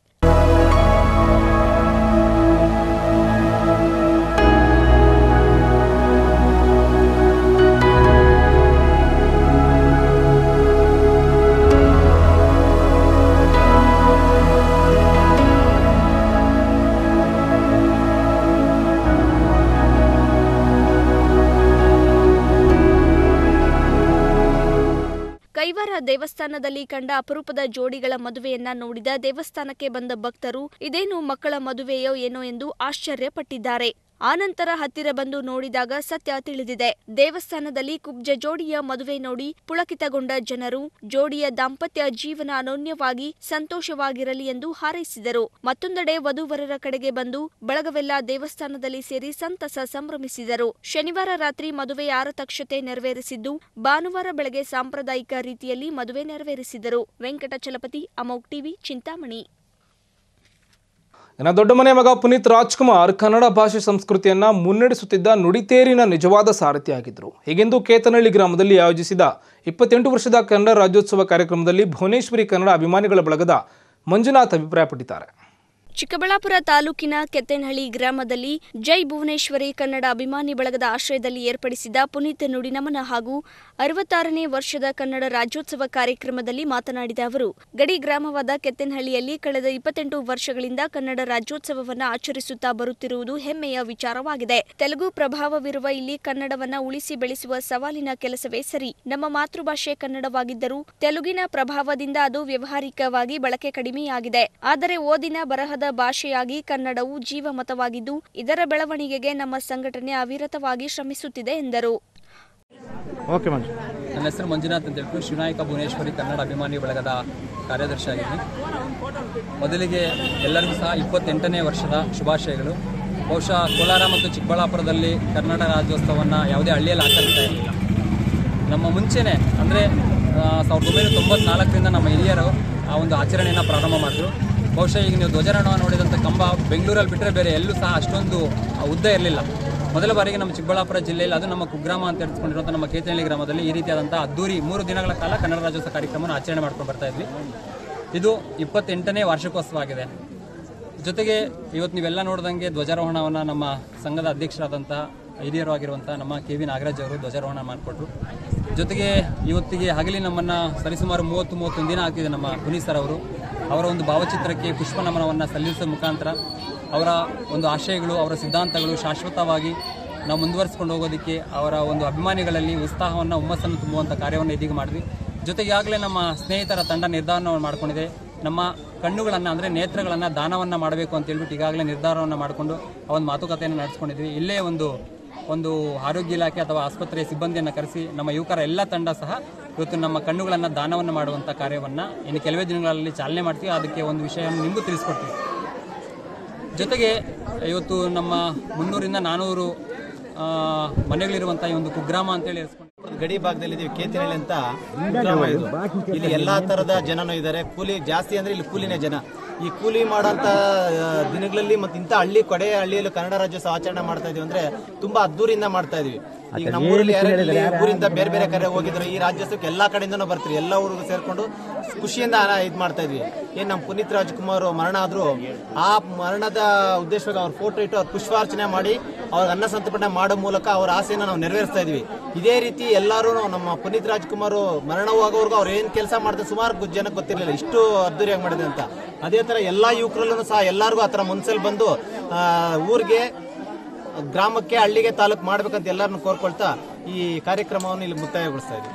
ಕೈವಾರ ದೇವಸ್ಥಾನದಲ್ಲಿ ಕಂಡ ಅಪರೂಪದ ಜೋಡಿಗಳ ಮದುವೆಯನ್ನ ನೋಡಿದ ದೇವಸ್ಥಾನಕ್ಕೆ ಬಂದ ಭಕ್ತರು ಇದೇನು ಮಕ್ಕಳ ಮದುವೆಯೋ ಏನೋ ಎಂದು ಆಶ್ಚರ್ಯಪಟ್ಟಿದ್ದಾರೆ ಆನಂತರ ಹತ್ತಿರ ಬಂದು ನೋಡಿದಾಗ ಸತ್ಯ ತಿಳಿದಿದೆ ದೇವಸ್ಥಾನದಲ್ಲಿ ಕುಬ್ಜ ಜೋಡಿಯ ಮದುವೆ ನೋಡಿ ಪುಳಕಿತಗೊಂಡ ಜನರು ಜೋಡಿಯ ದಾಂಪತ್ಯ ಜೀವನ ಅನೋನ್ಯವಾಗಿ ಸಂತೋಷವಾಗಿರಲಿ ಎಂದು ಹಾರೈಸಿದರು ಮತ್ತೊಂದೆಡೆ ವಧುವರರ ಕಡೆಗೆ ಬಂದು ಬಳಗವೆಲ್ಲ ದೇವಸ್ಥಾನದಲ್ಲಿ ಸೇರಿ ಸಂತಸ ಸಂಭ್ರಮಿಸಿದರು ಶನಿವಾರ ರಾತ್ರಿ ಮದುವೆಯ ಆರತಕ್ಷತೆ ನೆರವೇರಿಸಿದ್ದು ಭಾನುವಾರ ಬೆಳಗ್ಗೆ ಸಾಂಪ್ರದಾಯಿಕ ರೀತಿಯಲ್ಲಿ ಮದುವೆ ನೆರವೇರಿಸಿದರು ವೆಂಕಟಚಲಪತಿ ಅಮೋಕ್ ಟಿವಿ ಚಿಂತಾಮಣಿ ಇನ್ನು ದೊಡ್ಡ ಮನೆ ಮಗ ಪುನೀತ್ ರಾಜ್ಕುಮಾರ್ ಕನ್ನಡ ಭಾಷೆ ಸಂಸ್ಕೃತಿಯನ್ನ ಮುನ್ನಡೆಸುತ್ತಿದ್ದ ನುಡಿತೇರಿನ ನಿಜವಾದ ಸಾರಥಿಯಾಗಿದ್ದರು ಹೀಗೆಂದು ಕೇತನಹಳ್ಳಿ ಗ್ರಾಮದಲ್ಲಿ ಆಯೋಜಿಸಿದ ಇಪ್ಪತ್ತೆಂಟು ವರ್ಷದ ಕನ್ನಡ ರಾಜ್ಯೋತ್ಸವ ಕಾರ್ಯಕ್ರಮದಲ್ಲಿ ಭುವನೇಶ್ವರಿ ಕನ್ನಡ ಅಭಿಮಾನಿಗಳ ಬಳಗದ ಮಂಜುನಾಥ್ ಅಭಿಪ್ರಾಯಪಟ್ಟಿದ್ದಾರೆ ಚಿಕ್ಕಬಳ್ಳಾಪುರ ತಾಲೂಕಿನ ಕೆತ್ತೇನಹಳ್ಳಿ ಗ್ರಾಮದಲ್ಲಿ ಜೈ ಭುವನೇಶ್ವರಿ ಕನ್ನಡ ಅಭಿಮಾನಿ ಬಳಗದ ಆಶ್ರಯದಲ್ಲಿ ಏರ್ಪಡಿಸಿದ ಪುನೀತ್ ನುಡಿನಮನ ಹಾಗೂ ಅರವತ್ತಾರನೇ ವರ್ಷದ ಕನ್ನಡ ರಾಜ್ಯೋತ್ಸವ ಕಾರ್ಯಕ್ರಮದಲ್ಲಿ ಮಾತನಾಡಿದ ಅವರು ಗಡಿ ಗ್ರಾಮವಾದ ಕೆತ್ತೇನಹಳ್ಳಿಯಲ್ಲಿ ಕಳೆದ ಇಪ್ಪತ್ತೆಂಟು ವರ್ಷಗಳಿಂದ ಕನ್ನಡ ರಾಜ್ಯೋತ್ಸವವನ್ನು ಆಚರಿಸುತ್ತಾ ಬರುತ್ತಿರುವುದು ಹೆಮ್ಮೆಯ ವಿಚಾರವಾಗಿದೆ ತೆಲುಗು ಪ್ರಭಾವವಿರುವ ಇಲ್ಲಿ ಕನ್ನಡವನ್ನ ಉಳಿಸಿ ಬೆಳೆಸುವ ಸವಾಲಿನ ಕೆಲಸವೇ ಸರಿ ನಮ್ಮ ಮಾತೃಭಾಷೆ ಕನ್ನಡವಾಗಿದ್ದರೂ ತೆಲುಗಿನ ಪ್ರಭಾವದಿಂದ ಅದು ವ್ಯವಹಾರಿಕವಾಗಿ ಬಳಕೆ ಕಡಿಮೆಯಾಗಿದೆ ಆದರೆ ಓದಿನ ಬರಹದ ಭಾಷೆಯಾಗಿ ಕನ್ನಡವು ಜೀವಮತವಾಗಿದ್ದು ಇದರ ಬೆಳವಣಿಗೆಗೆ ನಮ್ಮ ಸಂಘಟನೆ ಅವಿರತವಾಗಿ ಶ್ರಮಿಸುತ್ತಿದೆ ಎಂದರು ಓಕೆ ಮಂಜು ನನ್ನ ಹೆಸರು ಮಂಜುನಾಥ್ ಅಂತ ಹೇಳ್ಬಿಟ್ಟು ಶಿವನಾಯಕ ಭುವನೇಶ್ವರಿ ಕನ್ನಡ ಅಭಿಮಾನಿ ಬಳಗದ ಕಾರ್ಯದರ್ಶಿಯಾಗಿದ್ದೀನಿ ಮೊದಲಿಗೆ ಎಲ್ಲರಿಗೂ ಸಹ ಇಪ್ಪತ್ತೆಂಟನೇ ವರ್ಷದ ಶುಭಾಶಯಗಳು ಬಹುಶಃ ಕೋಲಾರ ಮತ್ತು ಚಿಕ್ಕಬಳ್ಳಾಪುರದಲ್ಲಿ ಕನ್ನಡ ರಾಜ್ಯೋತ್ಸವವನ್ನು ಯಾವುದೇ ಹಳ್ಳಿಯಲ್ಲಿ ಆಚರಿಸ್ತಾ ಇರಲಿಲ್ಲ ನಮ್ಮ ಮುಂಚೆನೇ ಅಂದರೆ ಸಾವಿರದ ಒಂಬೈನೂರ ತೊಂಬತ್ನಾಲ್ಕರಿಂದ ನಮ್ಮ ಹಿರಿಯರು ಆ ಒಂದು ಆಚರಣೆಯನ್ನು ಪ್ರಾರಂಭ ಮಾಡಿದ್ರು ಬಹುಶಃ ಈಗ ನೀವು ಧ್ವಜಾರೋಹಣ ನೋಡಿದಂಥ ಕಂಬ ಬೆಂಗಳೂರಲ್ಲಿ ಬಿಟ್ಟರೆ ಬೇರೆ ಎಲ್ಲೂ ಸಹ ಅಷ್ಟೊಂದು ಆ, ಉದ್ದ ಇರಲಿಲ್ಲ ಮೊದಲ ಬಾರಿಗೆ ನಮ್ಮ ಚಿಕ್ಕಬಳ್ಳಾಪುರ ಜಿಲ್ಲೆಯಲ್ಲಿ ಅದು ನಮ್ಮ ಕುಗ್ರಾಮ ಅಂತ ಎಣಿಸ್ಕೊಂಡಿರುವಂಥ ನಮ್ಮ ಕೇತನಹಳ್ಳಿ ಗ್ರಾಮದಲ್ಲಿ ಈ ರೀತಿಯಾದಂಥ ಅದ್ದೂರಿ ಮೂರು ದಿನಗಳ ಕಾಲ ಕನ್ನಡ ರಾಜ್ಯೋತ್ಸವ ಕಾರ್ಯಕ್ರಮವನ್ನು ಆಚರಣೆ ಮಾಡ್ಕೊಂಡು ಬರ್ತಾ ಇದ್ವಿ ಇದು ಇಪ್ಪತ್ತೆಂಟನೇ ವಾರ್ಷಿಕೋತ್ಸವ ಆಗಿದೆ ಜೊತೆಗೆ ಇವತ್ತು ನೀವೆಲ್ಲ ನೋಡಿದಂಗೆ ಧ್ವಜಾರೋಹಣವನ್ನು ನಮ್ಮ ಸಂಘದ ಅಧ್ಯಕ್ಷರಾದಂಥ ಹಿರಿಯರು ಆಗಿರುವಂಥ ನಮ್ಮ ಕೆ ವಿ ನಾಗರಾಜ್ ಅವರು ಧ್ವಜಾರೋಹಣ ಮಾಡಿಕೊಟ್ರು ಜೊತೆಗೆ ಇವತ್ತಿಗೆ ಹಗಲಿ ನಮ್ಮನ್ನು ಸರಿಸುಮಾರು ಮೂವತ್ತು ಮೂವತ್ತೊಂದು ದಿನ ಆಗ್ತಿದೆ ನಮ್ಮ ಪುನೀತ್ ಸರ್ ಅವರು ಅವರ ಒಂದು ಭಾವಚಿತ್ರಕ್ಕೆ ಪುಷ್ಪ ನಮನವನ್ನು ಸಲ್ಲಿಸುವ ಮುಖಾಂತರ ಅವರ ಒಂದು ಆಶಯಗಳು ಅವರ ಸಿದ್ಧಾಂತಗಳು ಶಾಶ್ವತವಾಗಿ ನಾವು ಮುಂದುವರಿಸ್ಕೊಂಡು ಹೋಗೋದಕ್ಕೆ ಅವರ ಒಂದು ಅಭಿಮಾನಿಗಳಲ್ಲಿ ಉತ್ಸಾಹವನ್ನು ಹುಮ್ಮಸ್ಸನ್ನು ತುಂಬುವಂಥ ಕಾರ್ಯವನ್ನು ಇದೀಗ ಮಾಡಿದ್ವಿ ಜೊತೆಗೆ ಈಗಾಗಲೇ ನಮ್ಮ ಸ್ನೇಹಿತರ ತಂಡ ನಿರ್ಧಾರವನ್ನು ಮಾಡ್ಕೊಂಡಿದೆ ನಮ್ಮ ಕಣ್ಣುಗಳನ್ನು ಅಂದರೆ ನೇತ್ರಗಳನ್ನು ದಾನವನ್ನು ಮಾಡಬೇಕು ಅಂತ ಹೇಳ್ಬಿಟ್ಟು ಈಗಾಗಲೇ ನಿರ್ಧಾರವನ್ನು ಮಾಡಿಕೊಂಡು ಆ ಒಂದು ಮಾತುಕತೆಯನ್ನು ನಡೆಸ್ಕೊಂಡಿದ್ವಿ ಇಲ್ಲೇ ಒಂದು ಒಂದು ಆರೋಗ್ಯ ಇಲಾಖೆ ಅಥವಾ ಆಸ್ಪತ್ರೆಯ ಸಿಬ್ಬಂದಿಯನ್ನು ಕರೆಸಿ ನಮ್ಮ ಯುವಕರ ಎಲ್ಲ ತಂಡ ಸಹ ಇವತ್ತು ನಮ್ಮ ಕಣ್ಣುಗಳನ್ನು ದಾನವನ್ನು ಮಾಡುವಂಥ ಕಾರ್ಯವನ್ನು ಇನ್ನು ಕೆಲವೇ ದಿನಗಳಲ್ಲಿ ಚಾಲನೆ ಮಾಡ್ತೀವಿ ಅದಕ್ಕೆ ಒಂದು ವಿಷಯವನ್ನು ನಿಮಗೂ ತಿಳಿಸ್ಕೊಡ್ತೀವಿ ಜೊತೆಗೆ ಇವತ್ತು ನಮ್ಮ ಮುನ್ನೂರಿಂದ ನಾನ್ನೂರು ಆ, ಮನೆಗಳಿರುವಂಥ ಈ ಒಂದು ಕುಗ್ರಾಮ ಅಂತೇಳಿ ಹೆಸ್ಕೊಂಡು ಗಡಿ ಭಾಗದಲ್ಲಿ ಇದೀವಿ ಕೇತಿನಹಳ್ಳಿ ಅಂತ ಗ್ರಾಮ ಇದು ಇಲ್ಲಿ ಎಲ್ಲಾ ತರದ ಜನನೂ ಇದ್ದಾರೆ ಕೂಲಿ ಜಾಸ್ತಿ ಅಂದ್ರೆ ಇಲ್ಲಿ ಕೂಲಿನೇ ಜನ ಈ ಕೂಲಿ ಮಾಡೋಂಥ ಆ, ದಿನಗಳಲ್ಲಿ ಮತ್ತೆ ಇಂಥ ಹಳ್ಳಿ ಕೊಡೆ ಹಳ್ಳಿಯಲ್ಲಿ ಕನ್ನಡ ರಾಜ್ಯೋತ್ಸವ ಆಚರಣೆ ಮಾಡ್ತಾ ಇದೀವಿ ಅಂದ್ರೆ ತುಂಬಾ ಅದ್ದೂರಿಯಿಂದ ಮಾಡ್ತಾ ಇದೀವಿ ಈಗ ನಮ್ಮ ಊರಲ್ಲಿ ಯಾರು ಇಲ್ಲಿ ಊರಿಂದ ಬೇರೆ ಬೇರೆ ಕಡೆ ಹೋಗಿದ್ರು ಈ ರಾಜ್ಯೋತ್ಸವಕ್ಕೆ ಎಲ್ಲಾ ಕಡೆಯಿಂದನೂ ಬರ್ತೀರಿ ಎಲ್ಲ ಊರಿಗೂ ಸೇರ್ಕೊಂಡು ಖುಷಿಯಿಂದ ಇದು ಮಾಡ್ತಾ ಇದ್ವಿ ಏನ್ ನಮ್ಮ ಪುನೀತ್ ರಾಜ್ಕುಮಾರ್ ಮರಣ ಆದ್ರು ಆ ಮರಣದ ಉದ್ದೇಶವಾಗಿ ಅವ್ರ ಫೋಟೋ ಇಟ್ಟು ಅವ್ರ ಪುಷ್ಪಾರ್ಚನೆ ಮಾಡಿ ಅವ್ರ ಅನ್ನ ಸಂತರ್ಪಣೆ ಮಾಡೋ ಮೂಲಕ ಅವ್ರ ಆಸೆಯನ್ನು ನಾವು ನೆರವೇರಿಸ್ತಾ ಇದೀವಿ ಇದೇ ರೀತಿ ಎಲ್ಲರೂ ನಮ್ಮ ಪುನೀತ್ ರಾಜ್ಕುಮಾರ್ ಮರಣವಾಗೋವರೆಗೂ ಅವ್ರು ಏನ್ ಕೆಲಸ ಮಾಡ್ತಾರೆ ಸುಮಾರು ಜನಕ್ಕೆ ಗೊತ್ತಿರಲಿಲ್ಲ ಇಷ್ಟು ಅದ್ದೂರಿಯಾಗಿ ಮಾಡಿದೆ ಅಂತ ಅದೇ ತರ ಎಲ್ಲಾ ಯುವಕರಲ್ಲೂ ಸಹ ಎಲ್ಲರಿಗೂ ಆ ಥರ ಮನ್ಸಲ್ಲಿ ಬಂದು ಆ, ಊರಿಗೆ ಗ್ರಾಮಕ್ಕೆ ಹಳ್ಳಿಗೆ ತಾಲೂಕು ಮಾಡ್ಬೇಕಂತ ಎಲ್ಲರನ್ನು ಕೋರ್ಕೊಳ್ತಾ ಈ ಕಾರ್ಯಕ್ರಮವನ್ನು ಇಲ್ಲಿ ಮುಕ್ತಾಯಗೊಳಿಸ್ತಾ ಇದ್ದೀವಿ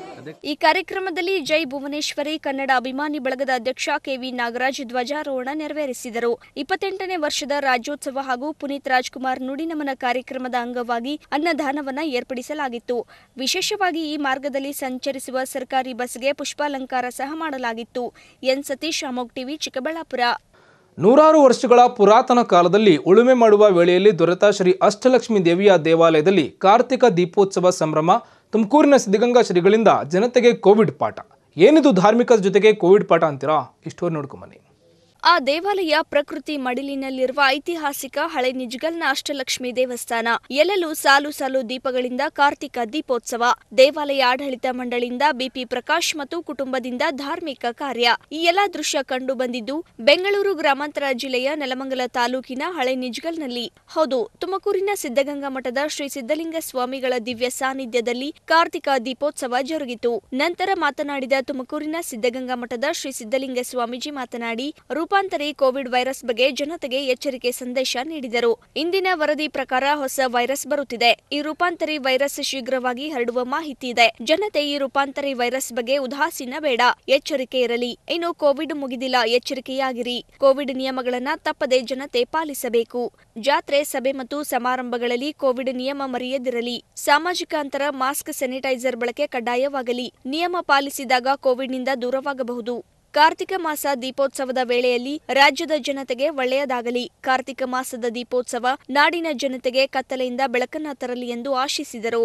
ಈ ಕಾರ್ಯಕ್ರಮದಲ್ಲಿ ಜೈ ಭುವನೇಶ್ವರಿ ಕನ್ನಡ ಅಭಿಮಾನಿ ಬಳಗದ ಅಧ್ಯಕ್ಷ ಕೆವಿ ನಾಗರಾಜ್ ಧ್ವಜಾರೋಹಣ ನೆರವೇರಿಸಿದರು ಇಪ್ಪತ್ತೆಂಟನೇ ವರ್ಷದ ರಾಜ್ಯೋತ್ಸವ ಹಾಗೂ ಪುನೀತ್ ರಾಜ್ಕುಮಾರ್ ನುಡಿನಮನ ಕಾರ್ಯಕ್ರಮದ ಅಂಗವಾಗಿ ಅನ್ನದಾನವನ್ನ ಏರ್ಪಡಿಸಲಾಗಿತ್ತು ವಿಶೇಷವಾಗಿ ಈ ಮಾರ್ಗದಲ್ಲಿ ಸಂಚರಿಸುವ ಸರ್ಕಾರಿ ಬಸ್ಗೆ ಪುಷ್ಪಾಲಂಕಾರ ಸಹ ಮಾಡಲಾಗಿತ್ತು ಎನ್ ಸತೀಶ್ ಅಮೋಗ್ ಟಿವಿ ಚಿಕ್ಕಬಳ್ಳಾಪುರ ನೂರಾರು ವರ್ಷಗಳ ಪುರಾತನ ಕಾಲದಲ್ಲಿ ಉಳುಮೆ ಮಾಡುವ ವೇಳೆಯಲ್ಲಿ ದೊರೆತ ಶ್ರೀ ಅಷ್ಟಲಕ್ಷ್ಮಿ ದೇವಿಯ ದೇವಾಲಯದಲ್ಲಿ ಕಾರ್ತಿಕ ದೀಪೋತ್ಸವ ಸಂಭ್ರಮ ತುಮಕೂರಿನ ಸಿದ್ಧಗಂಗಾ ಶ್ರೀಗಳಿಂದ ಜನತೆಗೆ ಕೋವಿಡ್ ಪಾಠ ಏನಿದು ಧಾರ್ಮಿಕ ಜೊತೆಗೆ ಕೋವಿಡ್ ಪಾಠ ಅಂತೀರಾ ಇಷ್ಟೋ ನೋಡ್ಕೊಂಬನ್ನಿ ಆ ದೇವಾಲಯ ಪ್ರಕೃತಿ ಮಡಿಲಿನಲ್ಲಿರುವ ಐತಿಹಾಸಿಕ ಹಳೆ ನಿಜ್ಗಲ್ನ ಅಷ್ಟಲಕ್ಷ್ಮಿ ದೇವಸ್ಥಾನ ಎಲ್ಲೆಲ್ಲೂ ಸಾಲು ಸಾಲು ದೀಪಗಳಿಂದ ಕಾರ್ತಿಕ ದೀಪೋತ್ಸವ ದೇವಾಲಯ ಆಡಳಿತ ಮಂಡಳಿಯಿಂದ ಬಿಪಿ ಪ್ರಕಾಶ್ ಮತ್ತು ಕುಟುಂಬದಿಂದ ಧಾರ್ಮಿಕ ಕಾರ್ಯ ಈ ಎಲ್ಲಾ ದೃಶ್ಯ ಕಂಡು ಬಂದಿದ್ದು ಬೆಂಗಳೂರು ಗ್ರಾಮಾಂತರ ಜಿಲ್ಲೆಯ ನೆಲಮಂಗಲ ತಾಲೂಕಿನ ಹಳೆ ನಿಜ್ಗಲ್ನಲ್ಲಿ ಹೌದು ತುಮಕೂರಿನ ಸಿದ್ಧಗಂಗಾ ಮಠದ ಶ್ರೀ ಸಿದ್ಧಲಿಂಗ ಸ್ವಾಮಿಗಳ ದಿವ್ಯ ಸಾನ್ನಿಧ್ಯದಲ್ಲಿ ಕಾರ್ತಿಕ ದೀಪೋತ್ಸವ ಜರುಗಿತು ನಂತರ ಮಾತನಾಡಿದ ತುಮಕೂರಿನ ಸಿದ್ಧಗಂಗಾ ಮಠದ ಶ್ರೀ ಸಿದ್ಧಲಿಂಗ ಸ್ವಾಮೀಜಿ ಮಾತನಾಡಿ ರೂಪಾಂತರಿ ಕೋವಿಡ್ ವೈರಸ್ ಬಗ್ಗೆ ಜನತೆಗೆ ಎಚ್ಚರಿಕೆ ಸಂದೇಶ ನೀಡಿದರು ಇಂದಿನ ವರದಿ ಪ್ರಕಾರ ಹೊಸ ವೈರಸ್ ಬರುತ್ತಿದೆ ಈ ರೂಪಾಂತರಿ ವೈರಸ್ ಶೀಘ್ರವಾಗಿ ಹರಡುವ ಮಾಹಿತಿ ಇದೆ ಜನತೆ ಈ ರೂಪಾಂತರಿ ವೈರಸ್ ಬಗ್ಗೆ ಉದಾಸೀನ ಬೇಡ ಎಚ್ಚರಿಕೆ ಇರಲಿ ಇನ್ನು ಕೋವಿಡ್ ಮುಗಿದಿಲ್ಲ ಎಚ್ಚರಿಕೆಯಾಗಿರಿ ಕೋವಿಡ್ ನಿಯಮಗಳನ್ನ ತಪ್ಪದೆ ಜನತೆ ಪಾಲಿಸಬೇಕು ಜಾತ್ರೆ ಸಭೆ ಮತ್ತು ಸಮಾರಂಭಗಳಲ್ಲಿ ಕೋವಿಡ್ ನಿಯಮ ಮರೆಯದಿರಲಿ ಸಾಮಾಜಿಕ ಅಂತರ ಮಾಸ್ಕ್ ಸ್ಯಾನಿಟೈಸರ್ ಬಳಕೆ ಕಡ್ಡಾಯವಾಗಲಿ ನಿಯಮ ಪಾಲಿಸಿದಾಗ ಕೋವಿಡ್ನಿಂದ ದೂರವಾಗಬಹುದು ಕಾರ್ತಿಕ ಮಾಸ ದೀಪೋತ್ಸವದ ವೇಳೆಯಲ್ಲಿ ರಾಜ್ಯದ ಜನತೆಗೆ ಒಳ್ಳೆಯದಾಗಲಿ ಕಾರ್ತಿಕ ಮಾಸದ ದೀಪೋತ್ಸವ ನಾಡಿನ ಜನತೆಗೆ ಕತ್ತಲೆಯಿಂದ ಬೆಳಕನ್ನ ತರಲಿ ಎಂದು ಆಶಿಸಿದರು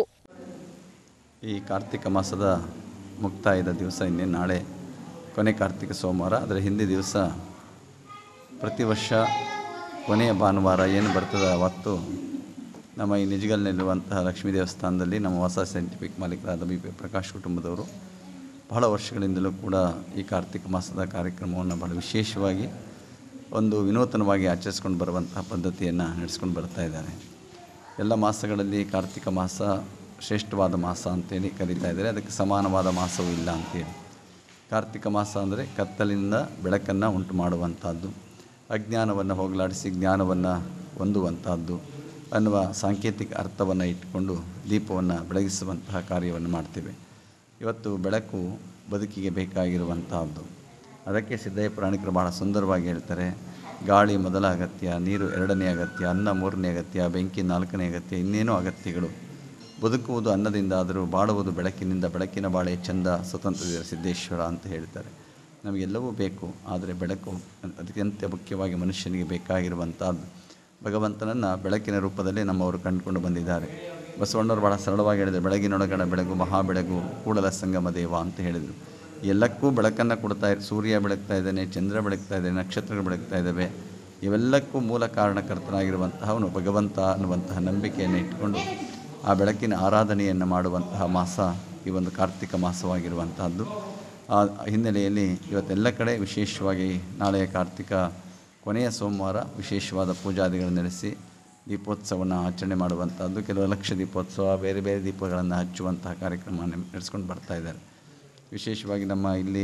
ಈ ಕಾರ್ತಿಕ ಮಾಸದ ಮುಕ್ತಾಯದ ದಿವಸ ಇನ್ನೇನು ನಾಳೆ ಕೊನೆ ಕಾರ್ತಿಕ ಸೋಮವಾರ ಅದರ ಹಿಂದೆ ದಿವಸ ಪ್ರತಿ ವರ್ಷ ಕೊನೆಯ ಭಾನುವಾರ ಏನು ಬರ್ತದೆ ಅವತ್ತು ನಮ್ಮ ಈ ನಿಜಗಲ್ನಲ್ಲಿರುವಂತಹ ಲಕ್ಷ್ಮೀ ದೇವಸ್ಥಾನದಲ್ಲಿ ನಮ್ಮ ಹೊಸ ಸೈಂಟಿಫಿಕ್ ಮಾಲೀಕರಾದ ಬಿ ಪಿ ಪ್ರಕಾಶ್ ಕುಟುಂಬದವರು ಬಹಳ ವರ್ಷಗಳಿಂದಲೂ ಕೂಡ ಈ ಕಾರ್ತಿಕ ಮಾಸದ ಕಾರ್ಯಕ್ರಮವನ್ನು ಬಹಳ ವಿಶೇಷವಾಗಿ ಒಂದು ವಿನೂತನವಾಗಿ ಆಚರಿಸ್ಕೊಂಡು ಬರುವಂತಹ ಪದ್ಧತಿಯನ್ನು ನಡೆಸ್ಕೊಂಡು ಬರ್ತಾ ಇದ್ದಾರೆ ಎಲ್ಲ ಮಾಸಗಳಲ್ಲಿ ಕಾರ್ತಿಕ ಮಾಸ ಶ್ರೇಷ್ಠವಾದ ಮಾಸ ಅಂತೇಳಿ ಕರೀತಾ ಇದ್ದಾರೆ ಅದಕ್ಕೆ ಸಮಾನವಾದ ಮಾಸವೂ ಇಲ್ಲ ಅಂತೇಳಿ ಕಾರ್ತಿಕ ಮಾಸ ಅಂದರೆ ಕತ್ತಲಿನಿಂದ ಬೆಳಕನ್ನು ಉಂಟು ಮಾಡುವಂಥದ್ದು ಅಜ್ಞಾನವನ್ನು ಹೋಗಲಾಡಿಸಿ ಜ್ಞಾನವನ್ನು ಹೊಂದುವಂಥದ್ದು ಅನ್ನುವ ಸಾಂಕೇತಿಕ ಅರ್ಥವನ್ನು ಇಟ್ಟುಕೊಂಡು ದೀಪವನ್ನು ಬೆಳಗಿಸುವಂತಹ ಕಾರ್ಯವನ್ನು ಮಾಡ್ತೇವೆ ಇವತ್ತು ಬೆಳಕು ಬದುಕಿಗೆ ಬೇಕಾಗಿರುವಂತಹದ್ದು ಅದಕ್ಕೆ ಸಿದ್ದಯ್ಯ ಪುರಾಣಿಕರು ಬಹಳ ಸುಂದರವಾಗಿ ಹೇಳ್ತಾರೆ ಗಾಳಿ ಮೊದಲ ಅಗತ್ಯ ನೀರು ಎರಡನೇ ಅಗತ್ಯ ಅನ್ನ ಮೂರನೇ ಅಗತ್ಯ ಬೆಂಕಿ ನಾಲ್ಕನೇ ಅಗತ್ಯ ಇನ್ನೇನೋ ಅಗತ್ಯಗಳು ಬದುಕುವುದು ಅನ್ನದಿಂದ ಆದರೂ ಬಾಳುವುದು ಬೆಳಕಿನಿಂದ ಬೆಳಕಿನ ಬಾಳೆ ಚಂದ ಸ್ವತಂತ್ರ ಸಿದ್ದೇಶ್ವರ ಅಂತ ಹೇಳ್ತಾರೆ ನಮಗೆಲ್ಲವೂ ಬೇಕು ಆದರೆ ಬೆಳಕು ಅತ್ಯಂತ ಮುಖ್ಯವಾಗಿ ಮನುಷ್ಯನಿಗೆ ಬೇಕಾಗಿರುವಂಥದ್ದು ಭಗವಂತನನ್ನು ಬೆಳಕಿನ ರೂಪದಲ್ಲಿ ನಮ್ಮವರು ಕಂಡುಕೊಂಡು ಬಂದಿದ್ದಾರೆ ಬಸವಣ್ಣವರು ಭಾಳ ಸರಳವಾಗಿ ಹೇಳಿದರು ಬೆಳಗಿನೊಳಗಡೆ ಬೆಳಗು ಮಹಾ ಬೆಳಗು ಕೂಡಲ ಸಂಗಮ ದೇವ ಅಂತ ಹೇಳಿದರು ಎಲ್ಲಕ್ಕೂ ಬೆಳಕನ್ನು ಕೊಡ್ತಾ ಸೂರ್ಯ ಬೆಳಗ್ತಾ ಇದ್ದಾನೆ ಚಂದ್ರ ಬೆಳಗ್ತಾ ಇದ್ದಾನೆ ನಕ್ಷತ್ರಗಳು ಬೆಳಗ್ತಾ ಇದ್ದಾವೆ ಇವೆಲ್ಲಕ್ಕೂ ಮೂಲ ಕಾರಣಕರ್ತನಾಗಿರುವಂತಹವನು ಭಗವಂತ ಅನ್ನುವಂತಹ ನಂಬಿಕೆಯನ್ನು ಇಟ್ಟುಕೊಂಡು ಆ ಬೆಳಕಿನ ಆರಾಧನೆಯನ್ನು ಮಾಡುವಂತಹ ಮಾಸ ಈ ಒಂದು ಕಾರ್ತಿಕ ಮಾಸವಾಗಿರುವಂತಹದ್ದು ಆ ಹಿನ್ನೆಲೆಯಲ್ಲಿ ಇವತ್ತೆಲ್ಲ ಕಡೆ ವಿಶೇಷವಾಗಿ ನಾಳೆಯ ಕಾರ್ತಿಕ ಕೊನೆಯ ಸೋಮವಾರ ವಿಶೇಷವಾದ ಪೂಜಾದಿಗಳನ್ನು ನಡೆಸಿ ದೀಪೋತ್ಸವವನ್ನು ಆಚರಣೆ ಮಾಡುವಂಥದ್ದು ಕೆಲವು ಲಕ್ಷ ದೀಪೋತ್ಸವ ಬೇರೆ ಬೇರೆ ದೀಪಗಳನ್ನು ಹಚ್ಚುವಂತಹ ಕಾರ್ಯಕ್ರಮವನ್ನು ನಡೆಸ್ಕೊಂಡು ಬರ್ತಾ ಇದ್ದಾರೆ ವಿಶೇಷವಾಗಿ ನಮ್ಮ ಇಲ್ಲಿ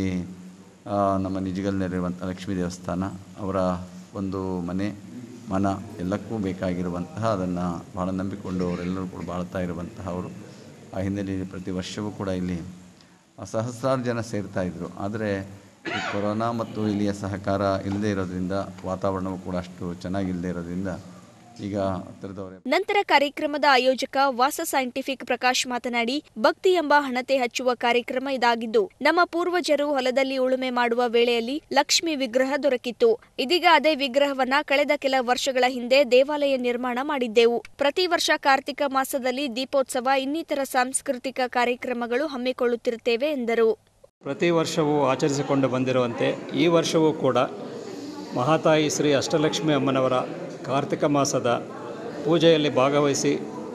ಆ, ನಮ್ಮ ನಿಜಗಲ್ನಲ್ಲಿರುವಂಥ ಲಕ್ಷ್ಮೀ ದೇವಸ್ಥಾನ ಅವರ ಒಂದು ಮನೆ ಮನ ಎಲ್ಲಕ್ಕೂ ಬೇಕಾಗಿರುವಂತಹ ಅದನ್ನು ಭಾಳ ನಂಬಿಕೊಂಡು ಅವರೆಲ್ಲರೂ ಕೂಡ ಬಾಳ್ತಾ ಇರುವಂತಹ ಅವರು ಆ ಹಿನ್ನೆಲೆಯಲ್ಲಿ ಪ್ರತಿ ವರ್ಷವೂ ಕೂಡ ಇಲ್ಲಿ ಸಹಸ್ರಾರು ಜನ ಸೇರ್ತಾ ಇದ್ದರು ಆದರೆ ಈ ಕೊರೋನಾ ಮತ್ತು ಇಲ್ಲಿಯ ಸಹಕಾರ ಇಲ್ಲದೇ ಇರೋದ್ರಿಂದ ವಾತಾವರಣವು ಕೂಡ ಅಷ್ಟು ಚೆನ್ನಾಗಿಲ್ಲದೆ ಇರೋದ್ರಿಂದ ಈಗ ಹತ್ತಿರದವರೇ ನಂತರ ಕಾರ್ಯಕ್ರಮದ ಆಯೋಜಕ ವಾಸ ಸೈಂಟಿಫಿಕ್ ಪ್ರಕಾಶ್ ಮಾತನಾಡಿ ಭಕ್ತಿ ಎಂಬ ಹಣತೆ ಹಚ್ಚುವ ಕಾರ್ಯಕ್ರಮ ಇದಾಗಿದ್ದು ನಮ್ಮ ಪೂರ್ವಜರು ಹೊಲದಲ್ಲಿ ಉಳುಮೆ ಮಾಡುವ ವೇಳೆಯಲ್ಲಿ ಲಕ್ಷ್ಮಿ ವಿಗ್ರಹ ದೊರಕಿತ್ತು ಇದೀಗ ಅದೇ ವಿಗ್ರಹವನ್ನ ಕಳೆದ ಕೆಲ ವರ್ಷಗಳ ಹಿಂದೆ ದೇವಾಲಯ ನಿರ್ಮಾಣ ಮಾಡಿದ್ದೆವು ಪ್ರತಿ ವರ್ಷ ಕಾರ್ತಿಕ ಮಾಸದಲ್ಲಿ ದೀಪೋತ್ಸವ ಇನ್ನಿತರ ಸಾಂಸ್ಕೃತಿಕ ಕಾರ್ಯಕ್ರಮಗಳು ಹಮ್ಮಿಕೊಳ್ಳುತ್ತಿರುತ್ತೇವೆ ಎಂದರು ಪ್ರತಿ ವರ್ಷವೂ ಆಚರಿಸಿಕೊಂಡು ಬಂದಿರುವಂತೆ ಈ ವರ್ಷವೂ ಕೂಡ ಮಹಾತಾಯಿ ಶ್ರೀ ಅಷ್ಟಲಕ್ಷ್ಮಿ ಅಮ್ಮನವರ ಕಾರ್ತಿಕ ಮಾಸದ ಪೂಜೆಯಲ್ಲಿ ಭಾಗವಹಿಸಿ